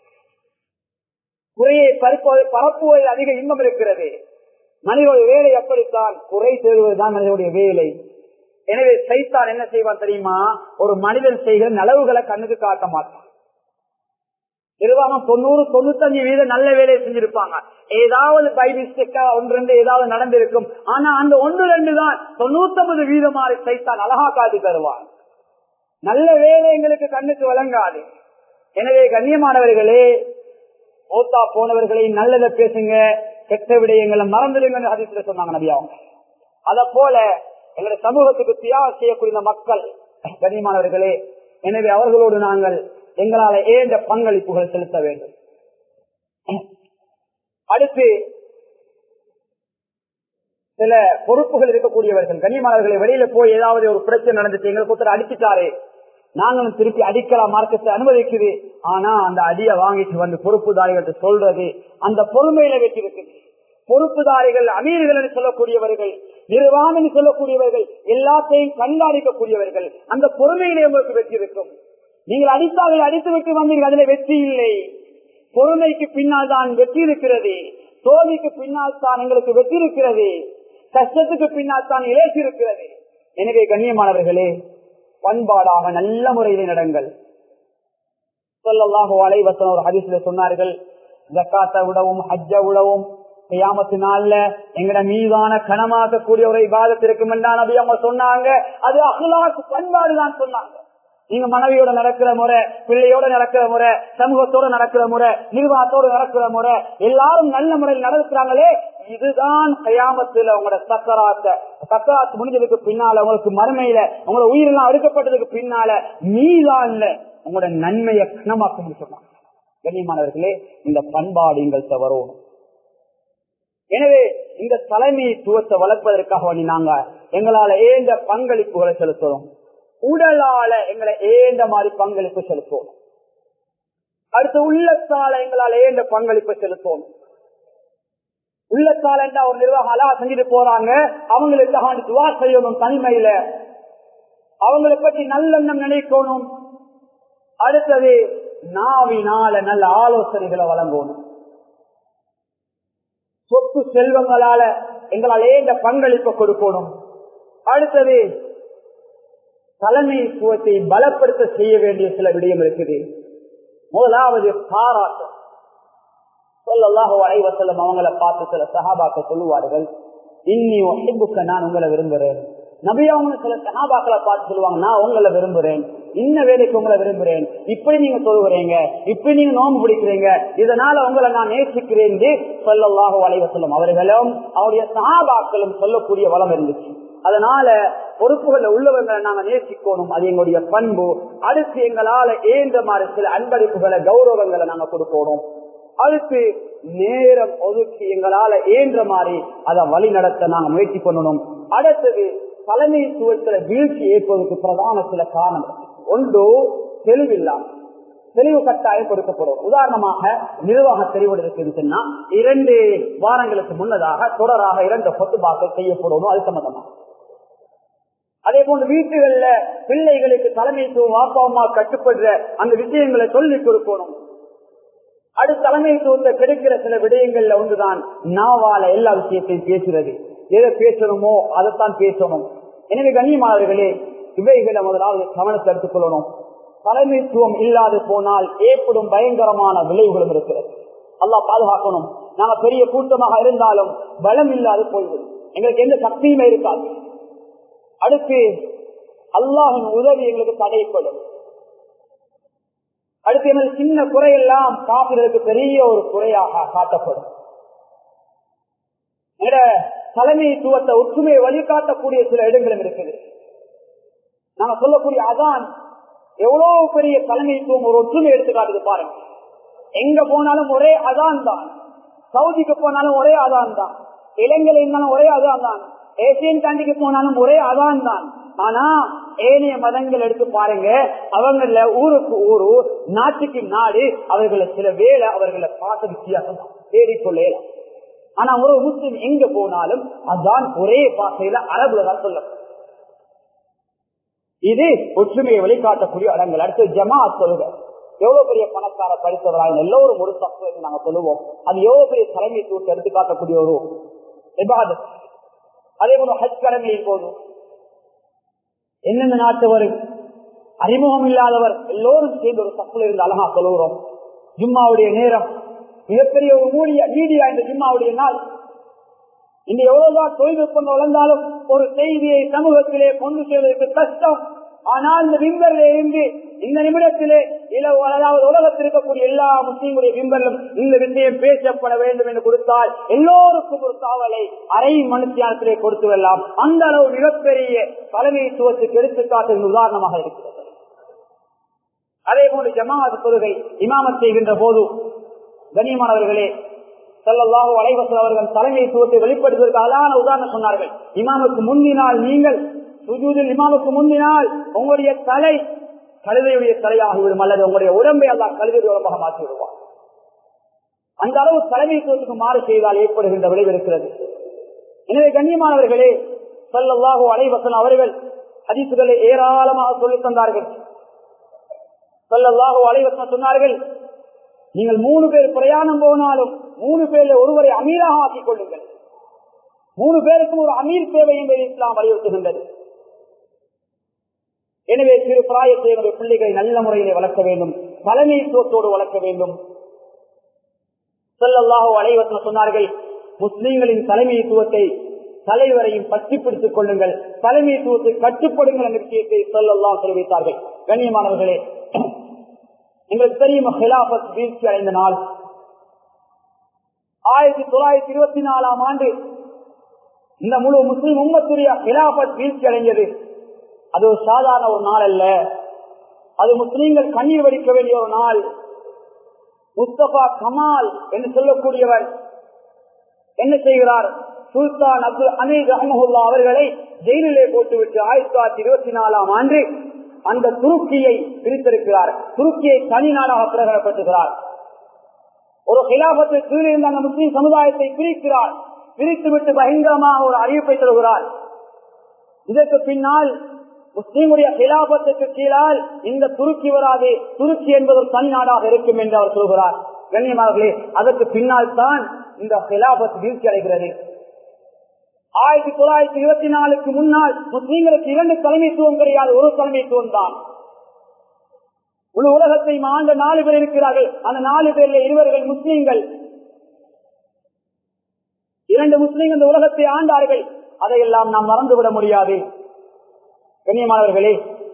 குறையை பரப்புவது பரப்புவதில் அதிக இன்பம் இருக்கிறது மனிதனுடைய வேலை அப்படித்தான் குறை தேடுவதுதான் மனிதனுடைய வேலை எனவே சைத்தான் என்ன செய்வான் தெரியுமா ஒரு மனிதன் செய்கிற நலவுகளை கண்ணுக்கு காட்ட மாட்டான் நிர்வாகம் தொண்ணூறு தொண்ணூத்தஞ்சு வீதம் நல்ல வேலையை செஞ்சிருப்பாங்க ஏதாவது பை மிஸ்டேக்கா ஒன்று ரெண்டு ஏதாவது நடந்திருக்கும் ஆனா அந்த ஒன்று ரெண்டு தான் தொண்ணூத்தொன்பது வீதமாக சைத்தான் அழகா காட்டி தருவான் நல்ல வேலை எங்களுக்கு கண்ணுக்கு வழங்காது எனவே கண்ணியமானவர்களே ஓத்தா போனவர்களை நல்லதை பேசுங்க கெட்ட விடயங்களை மறந்துடுங்க அதிர்ஷ்ட சொன்னாங்க நபியாவும் அத போல எங்களுடைய சமூகத்துக்கு தியாகம் செய்யக்கூடிய மக்கள் கண்ணியமானவர்களே எனவே அவர்களோடு நாங்கள் எங்களால ஏந்த பங்களிப்புகள் செலுத்த வேண்டும் அடுத்து சில பொறுப்புகள் இருக்கக்கூடியவர்கள் கண்ணியமானவர்களை வெளியில போய் ஏதாவது ஒரு பிரச்சனை நடந்துச்சு எங்களுக்கு ஒருத்தர் அடிச்சுட்டாரு நாங்களும் திருப்பி அடிக்கலாம் மார்க்கத்தை அனுமதிக்குது ஆனா அந்த அடியை வாங்கிட்டு வந்து பொறுப்புதாரிகள் சொல்றது அந்த பொறுமையில வச்சிருக்குது பொறுப்புதாரிகள் அமீர்கள் என்று சொல்லக்கூடியவர்கள் நிர்வாகம் என்று சொல்லக்கூடியவர்கள் எல்லாத்தையும் கண்காணிக்கக்கூடியவர்கள் அந்த பொறுமையிலே உங்களுக்கு வெற்றி இருக்கும் நீங்கள் அடித்தார்கள் அடித்து விட்டு வந்தீர்கள் அதுல வெற்றி இல்லை பொறுமைக்கு பின்னால் தான் வெற்றி இருக்கிறது தோல்விக்கு பின்னால் தான் எங்களுக்கு வெற்றி இருக்கிறது கஷ்டத்துக்கு பின்னால் தான் இலேசி இருக்கிறது எனவே கண்ணியமானவர்களே பண்பாடாக நல்ல முறையிலே நடங்கள் சொல்லல்லாஹு அலைவசன் ஒரு ஹரிசில சொன்னார்கள் ஜக்காத்தை விடவும் ஹஜ்ஜ விடவும் கையாமத்து நாள்ல எங்கட மீதான கனமாக்கக்கூடிய ஒரு விவாதத்து இருக்கும் என்றால் நபி அவங்க சொன்னாங்க அது அகலாக்கு பண்பாடு தான் சொன்னாங்க நீங்க மனைவியோட நடக்கிற முறை பிள்ளையோட நடக்கிற முறை சமூகத்தோட நடக்கிற முறை நிர்வாகத்தோட நடக்கிற முறை எல்லாரும் நல்ல முறையில் நடக்கிறாங்களே இதுதான் கயாமத்துல உங்களோட சக்கராத்த சக்கராத்து முடிஞ்சதுக்கு பின்னால உங்களுக்கு மறுமையில உங்களோட உயிரெல்லாம் அறுக்கப்பட்டதுக்கு பின்னால மீதான்ல உங்களோட நன்மையை கனமாக்க சொன்னாங்க கண்ணியமானவர்களே இந்த பண்பாடு எங்கள்கிட்ட வரும் எனவே இந்த தலைமைத்துவத்தை வளர்ப்பதற்காக வேண்டி நாங்க எங்களால ஏந்த பங்களிப்புகளை செலுத்துறோம் உடலால எங்களை ஏந்த மாதிரி பங்களிப்பு செலுத்துவோம் அடுத்து உள்ளத்தால எங்களால் ஏந்த பங்களிப்பு செலுத்துவோம் உள்ளத்தால ஒரு நிர்வாகம் அலா செஞ்சுட்டு போறாங்க அவங்களுக்கு துவா செய்யணும் தனிமையில அவங்களை பற்றி நல்லெண்ணம் நினைக்கணும் அடுத்தது நாவினால நல்ல ஆலோசனைகளை வழங்கணும் சொத்து செல்வங்களால எங்களாலே இந்த பங்களிப்பை கொடுக்கணும் அடுத்தது தலைமைத்துவத்தை பலப்படுத்த செய்ய வேண்டிய சில விடயம் இருக்குது முதலாவது பாராட்டம் சொல்லல்லாஹோ அலைவசல்லம் அவங்களை பார்த்து சில சகாபாக்க சொல்லுவார்கள் இன்னி ஒஹிபுக்க நான் உங்களை விரும்புறேன் நபி அவங்க சில சகாபாக்களை பார்த்து சொல்லுவாங்க நான் உங்களை விரும்புறேன் இன்ன வேலைக்கு உங்களை விரும்புறேன் இப்படி நீங்க சொல்லுறீங்க இப்படி நீங்க நோம்பு பிடிக்கிறீங்க இதனால உங்களை நான் நேசிக்கிறேன் சொல்லல்லாஹோ அலைவசல்லம் அவர்களும் அவருடைய சகாபாக்களும் சொல்லக்கூடிய வளம் இருந்துச்சு அதனால பொறுப்புகள் உள்ளவர்களை நாங்க நேசிக்கணும் அது எங்களுடைய பண்பு அடுத்து எங்களால ஏந்த மாதிரி சில அன்பளிப்புகளை கௌரவங்களை நாங்க கொடுக்கணும் அடுத்து நேரம் ஒதுக்கி எங்களால ஏன்ற மாதிரி அதை வழி நடத்த நாங்க முயற்சி பண்ணணும் அடுத்தது தலைமைத்துவத்துல வீழ்ச்சி ஏற்பதற்கு பிரதான சில காரணம் ஒன்று தெளிவில்லாம் தெளிவு கட்டாயம் கொடுக்கப்படும் உதாரணமாக நிர்வாக தெளிவோடு இருக்குன்னு இரண்டு வாரங்களுக்கு முன்னதாக தொடராக இரண்டு பொத்துபாக்கள் செய்யப்படணும் அது சம்பந்தமாக அதே போன்று வீட்டுகள்ல பிள்ளைகளுக்கு தலைமைத்துவம் வாப்பா அம்மா கட்டுப்படுற அந்த விஷயங்களை சொல்லிக் கொடுக்கணும் அடுத்த தலைமைத்துவத்தை கிடைக்கிற சில விடயங்கள்ல ஒன்றுதான் நாவால எல்லா விஷயத்தையும் பேசுறது எதை பேசணுமோ அதைத்தான் பேசணும் எனவே கண்ணியமானவர்களே இவைகளை முதலாவது கவனத்தை எடுத்துக் கொள்ளணும் தலைமைத்துவம் இல்லாது போனால் ஏற்படும் பயங்கரமான விளைவுகளும் இருக்கிறது அல்லாஹ் பாதுகாக்கணும் நாம பெரிய கூட்டமாக இருந்தாலும் பலம் இல்லாது போய்விடும் எங்களுக்கு எந்த சக்தியுமே இருக்காது அடுத்து அல்லாஹின் உதவி எங்களுக்கு தடைப்படும் அடுத்து எனது சின்ன குறையெல்லாம் காப்பிற்கு பெரிய ஒரு குறையாக காட்டப்படும் தலைமைத்துவத்தை ஒற்றுமையை வழிகாட்டக்கூடிய சில இடங்களும் இருக்குது நாம சொல்லக்கூடிய அதான் எவ்வளவு பெரிய தலைமைத்துவம் ஒரு ஒற்றுமை எடுத்துக்காட்டுது பாருங்க எங்க போனாலும் ஒரே அதான் தான் சவுதிக்கு போனாலும் ஒரே அதான் தான் இலங்கையில இருந்தாலும் ஒரே அதான் தான் ஏசியன் கண்டிக்கு போனாலும் ஒரே அதான் தான் ஆனா ஏனைய மதங்கள் எடுத்து பாருங்க அவங்கள ஊருக்கு ஊரு நாட்டுக்கு நாடு அவர்களை சில வேலை அவர்களை பார்த்த வித்தியாசம் தேடிக்கொள்ளலாம் ஆனா ஒரு முஸ்லிம் எங்க போனாலும் அதான் ஒரே பாசையில அரபுல தான் சொல்ல இது ஒற்றுமையை வழிகாட்டக்கூடிய இடங்கள் அடுத்து ஜமாத் சொல்லுங்க எவ்வளவு பெரிய பணக்கார படித்தவராக எல்லோரும் ஒரு தத்துவத்தை நாங்க சொல்லுவோம் அது எவ்வளவு பெரிய தலைமைத்துவத்தை எடுத்து காட்டக்கூடிய ஒரு விவாதம் அதே போல ஹஜ் கடமையின் போதும் என்னென்ன நாட்டவர் அறிமுகம் இல்லாதவர் எல்லோரும் சேர்ந்து ஒரு தப்புல இருந்து அழகா சொல்லுகிறோம் ஜும்மாவுடைய நேரம் மிகப்பெரிய ஒரு மூடிய மீடியா இந்த ஜும்மாவுடைய நாள் இந்த எவ்வளவுதான் தொழில்நுட்பம் வளர்ந்தாலும் ஒரு செய்தியை சமூகத்திலே கொண்டு செல்வதற்கு கஷ்டம் ஆனால் இந்த விம்பரில் இருந்து இந்த நிமிடத்திலே அதாவது உலகத்தில் இருக்கக்கூடிய எல்லா முஸ்லீம்களுடைய விம்பரிலும் இந்த விஷயம் பேசப்பட வேண்டும் என்று கொடுத்தால் எல்லோருக்கும் ஒரு காவலை அரை மனுஷியானத்திலே கொடுத்து வரலாம் அந்த அளவு மிகப்பெரிய தலைமைத்துவத்துக்கு எடுத்துக்காட்டு உதாரணமாக இருக்கிறது அதே போன்று ஜமாத் கொள்கை இமாமத் செய்கின்ற போது கண்ணியமானவர்களே செல்லல்லாஹோ அலைவசல் அவர்கள் தலைமைத்துவத்தை வெளிப்படுத்துவதற்கு அழகான உதாரணம் சொன்னார்கள் இமாமுக்கு முந்தினால் நீங்கள் சுஜூதில் இமாமுக்கு முந்தினால் உங்களுடைய தலை கழுதையுடைய தலையாகிவிடும் அல்லது உங்களுடைய உடம்பை எல்லாம் கழுதையுடைய உடம்பாக மாற்றி விடுவார் அந்த அளவு தலைமைத்துவத்துக்கு மாறு செய்தால் ஏற்படுகின்ற விளைவு இருக்கிறது எனவே கண்ணியமானவர்களே செல்லல்லாஹோ அலைவசன் அவர்கள் ஹதீசுகளை ஏராளமாக சொல்லித் தந்தார்கள் செல்லல்லாஹோ அலைவசன் சொன்னார்கள் நீங்கள் மூணு பேர் பிரயாணம் போனாலும் மூணு பேர்ல ஒருவரை அமீராக ஆக்கிக் கொள்ளுங்கள் மூணு பேருக்கும் ஒரு அமீர் தேவை என்பதை இஸ்லாம் வலியுறுத்துகின்றது எனவே சிறு பிராயத்தை என்னுடைய பிள்ளைகளை நல்ல முறையிலே வளர்க்க வேண்டும் தலைமைத்துவத்தோடு வளர்க்க வேண்டும் செல்லல்லாஹோ அலைவசன சொன்னார்கள் முஸ்லீம்களின் தலைமைத்துவத்தை தலைவரையும் பற்றி பிடித்துக் கொள்ளுங்கள் தலைமைத்துவத்தை கட்டுப்படுங்கள் என்ற விஷயத்தை சொல்லலாம் தெரிவித்தார்கள் கண்ணியமானவர்களே எங்களுக்கு தெரியும் ஹிலாபத் வீழ்ச்சி அடைந்த நாள் ஆயிரத்தி தொள்ளாயிரத்தி இருபத்தி நாலாம் ஆண்டு இந்த முழு முஸ்லிம் உம்மத்துடைய ஹிலாபத் வீழ்ச்சி அடைஞ்சது அது ஒரு சாதாரண ஒரு நாள் அல்ல அது முஸ்லீம்கள் கண்ணீர் வடிக்க வேண்டிய ஒரு நாள் முஸ்தபா கமால் என்று சொல்லக்கூடியவர் என்ன செய்கிறார் சுல்தான் அப்துல் அமீத் அஹமஹுல்லா அவர்களை ஜெயிலிலே போட்டுவிட்டு ஆயிரத்தி தொள்ளாயிரத்தி இருபத்தி நாலாம் ஆண்டு அந்த துருக்கியை பிரித்திருக்கிறார் துருக்கியை தனி நாடாக பிரகடப்படுத்துகிறார் ஒரு கிலாபத்தை கீழிருந்த அந்த முஸ்லீம் சமுதாயத்தை பிரிக்கிறார் பிரித்துவிட்டு பயங்கரமாக ஒரு அறிவிப்பை தருகிறார் இதற்கு பின்னால் முஸ்லீமுடைய கிலாபத்துக்கு கீழால் இந்த துருக்கி வராது துருக்கி என்பது ஒரு தனி நாடாக இருக்கும் என்று அவர் சொல்கிறார் கண்ணியமார்களே அதற்கு பின்னால் தான் இந்த கிலாபத் வீழ்ச்சி அடைகிறது ஆயிரத்தி தொள்ளாயிரத்தி இருபத்தி நாலுக்கு முன்னால் முஸ்லீம்களுக்கு இரண்டு தலைமைத்துவம் கிடையாது ஒரு தலைமைத்துவம் தான் முழு உலகத்தை ஆண்ட நாலு பேர் இருக்கிறார்கள் அந்த நாலு பேர்ல இருவர்கள் முஸ்லீம்கள் இரண்டு முஸ்லீம்கள் இந்த உலகத்தை ஆண்டார்கள் அதையெல்லாம் நாம் மறந்துவிட முடியாது கண்ணியமானவர்களே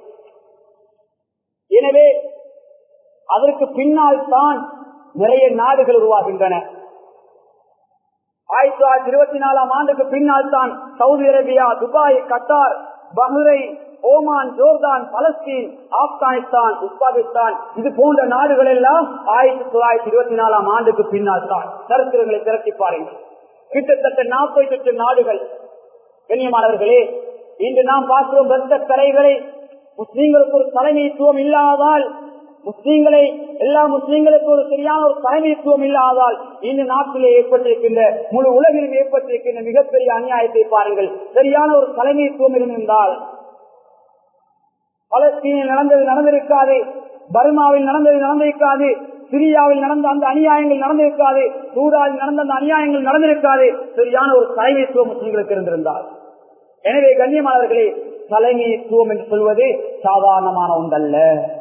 எனவே அதற்கு பின்னால் தான் நிறைய நாடுகள் உருவாகின்றன ஆயிரத்தி தொள்ளாயிரத்தி இருபத்தி நாலாம் ஆண்டுக்கு பின்னால் தான் Saudi Arabia Dubai Qatar Bahrain Oman Jordan Palestine Afghanistan Uzbekistan இது போன்ற நாடுகள் எல்லாம் ஆயிரத்தி தொள்ளாயிரத்தி இருபத்தி நாலாம் ஆண்டுக்கு பின்னால் தான் சரித்திரங்களை திரட்டி பாருங்கள் கிட்டத்தட்ட நாற்பத்தி எட்டு நாடுகள் கண்ணியமானவர்களே இன்று நாம் பார்க்கிறோம் ரத்த கரைகளை முஸ்லீம்களுக்கு ஒரு தலைமைத்துவம் இல்லாதால் முஸ்லீம்களை எல்லா முஸ்லீம்களுக்கு ஒரு சரியான ஒரு தலைமைத்துவம் இல்லாதால் இந்த நாட்டிலே ஏற்பட்டிருக்கின்ற முழு உலகிலும் ஏற்பட்டிருக்கின்ற மிகப்பெரிய அநியாயத்தை பாருங்கள் சரியான ஒரு தலைமைத்துவம் இருந்தால் பலஸ்தீனில் நடந்தது நடந்திருக்காது பர்மாவில் நடந்தது நடந்திருக்காது சிரியாவில் நடந்த அந்த அநியாயங்கள் நடந்திருக்காது சூடாவில் நடந்த அந்த அநியாயங்கள் நடந்திருக்காது சரியான ஒரு தலைமைத்துவம் முஸ்லீம்களுக்கு இருந்திருந்தால் எனவே கண்ணியமானவர்களே தலைமைத்துவம் என்று சொல்வது சாதாரணமான ஒன்றல்ல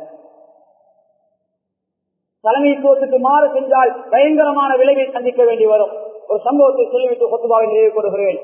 தலைமைத்துவத்துக்கு மாறு சென்றால் பயங்கரமான விளைவை சந்திக்க வேண்டி வரும் ஒரு சம்பவத்தை சொல்லிவிட்டு கொத்துபாவை நிறைவு கொடுக்கிறேன்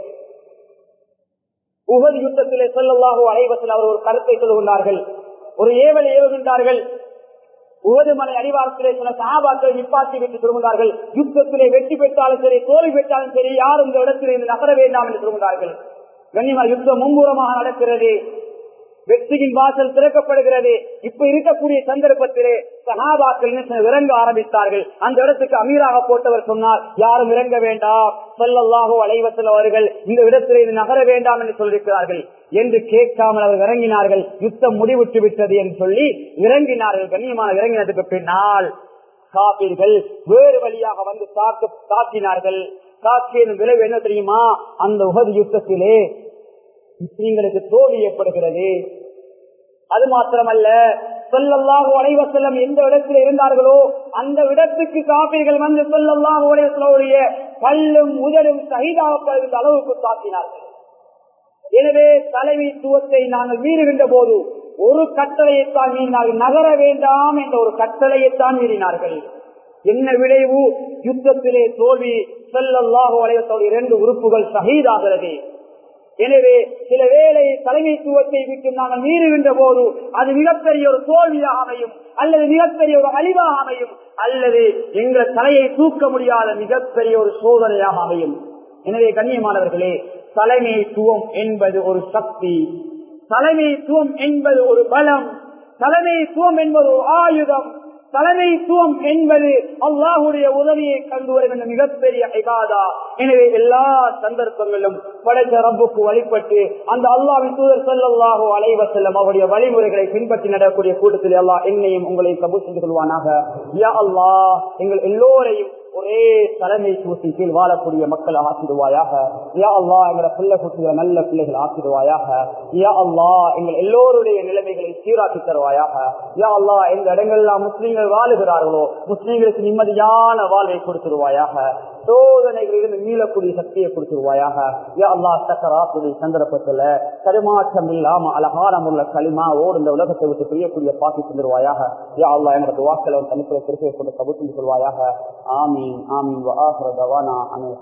உகது யுத்தத்திலே சொல்லல்லாகோ அலைவத்தில் அவர் ஒரு கருத்தை சொல்லுகின்றார்கள் ஒரு ஏவல் ஏவுகின்றார்கள் உகது மலை அடிவாரத்திலே சில சாபாக்களை நிப்பாட்டி விட்டு சொல்லுகிறார்கள் யுத்தத்திலே வெற்றி பெற்றாலும் சரி தோல்வி பெற்றாலும் சரி யாரும் இந்த இடத்திலே இருந்து நகர வேண்டாம் என்று சொல்லுகிறார்கள் கண்ணியமா யுத்தம் மும்புறமாக நடக்கிறது வெற்றியின் வாசல் திறக்கப்படுகிறது இப்ப இருக்கக்கூடிய சந்தர்ப்பத்திலே சகாபாக்கள் இறங்க ஆரம்பித்தார்கள் அந்த இடத்துக்கு அமீராக போட்டவர் சொன்னார் யாரும் இறங்க வேண்டாம் சொல்லல்லாகோ அலைவத்தில் அவர்கள் இந்த இடத்திலே நகர வேண்டாம் என்று சொல்லியிருக்கிறார்கள் என்று கேட்காமல் அவர் இறங்கினார்கள் யுத்தம் முடிவுற்று விட்டது என்று சொல்லி இறங்கினார்கள் கண்ணியமான இறங்கினதுக்கு பின்னால் காப்பீர்கள் வேறு வழியாக வந்து தாக்க தாக்கினார்கள் தாக்கியதன் விளைவு என்ன தெரியுமா அந்த உகது யுத்தத்திலே முஸ்லீம்களுக்கு தோல்வி ஏற்படுகிறது அது மாத்திரமல்ல சொல்லல்லாஹு அலைவசல்லம் எந்த இடத்தில் இருந்தார்களோ அந்த இடத்துக்கு காப்பீர்கள் வந்து சொல்லல்லாஹு அலைவசலுடைய பல்லும் முதலும் சகிதாக்கப்படுகின்ற அளவுக்கு தாக்கினார்கள் எனவே தலைமைத்துவத்தை நாங்கள் மீறுகின்ற போது ஒரு கட்டளையைத்தான் மீறினார்கள் நகர வேண்டாம் என்ற ஒரு கட்டளையைத்தான் மீறினார்கள் என்ன விளைவு யுத்தத்திலே தோல்வி செல்லல்லாஹு அலைவசோடைய இரண்டு உறுப்புகள் சகிதாகிறது எனவே சில வேளை தலைமைத்துவத்தை விட்டு நாங்கள் மீறுகின்ற போது அது மிகப்பெரிய ஒரு தோல்வியாக அமையும் அல்லது மிகப்பெரிய ஒரு அழிவாக அமையும் அல்லது எங்கள் தலையை தூக்க முடியாத மிகப்பெரிய ஒரு சோதனையாக அமையும் எனவே கண்ணியமானவர்களே தலைமைத்துவம் என்பது ஒரு சக்தி தலைமைத்துவம் என்பது ஒரு பலம் தலைமைத்துவம் என்பது ஒரு ஆயுதம் தலைமைத்துவம் என்பது அல்லாஹுடைய உதவியை கண்டு வருகின்ற மிகப்பெரிய ஐகாதா எனவே எல்லா சந்தர்ப்பங்களிலும் படைத்த ரப்புக்கு வழிபட்டு அந்த அல்லாவின் தூதர் செல்லல்லாஹோ அலைவ செல்லும் அவருடைய வழிமுறைகளை பின்பற்றி நடக்கக்கூடிய கூட்டத்தில் அல்லாஹ் என்னையும் உங்களை கபூல் செஞ்சு கொள்வானாக யா அல்லாஹ் எங்கள் எல்லோரையும் ஒரே தலைமைத்துவத்தின் கீழ் வாழக்கூடிய மக்கள் ஆக்கிடுவாயாக யா அல்லா எங்களை பிள்ளை குட்டிகளை நல்ல பிள்ளைகள் ஆக்கிடுவாயாக யா அல்லா எங்கள் எல்லோருடைய நிலைமைகளை சீராக்கி தருவாயாக யா அல்லா எந்த இடங்கள்லாம் முஸ்லீம்கள் வாழுகிறார்களோ முஸ்லீம்களுக்கு நிம்மதியான வாழ்வை கொடுத்துருவாயாக சோதனைகளிலிருந்து மீளக்கூடிய சக்தியை கொடுத்துருவாயாக யா அல்லா சக்கராத்துடைய சந்தர்ப்பத்துல தருமாற்றம் இல்லாம அழகான முள்ள களிமா ஓர் இந்த உலகத்தை விட்டு பிரியக்கூடிய பாக்கி தந்துருவாயாக யா அல்லா எங்களுக்கு வாக்களை தனிப்பட திருப்பை கொண்டு கபூத்து சொல்வாயாக ஆமீன் ஆமீன்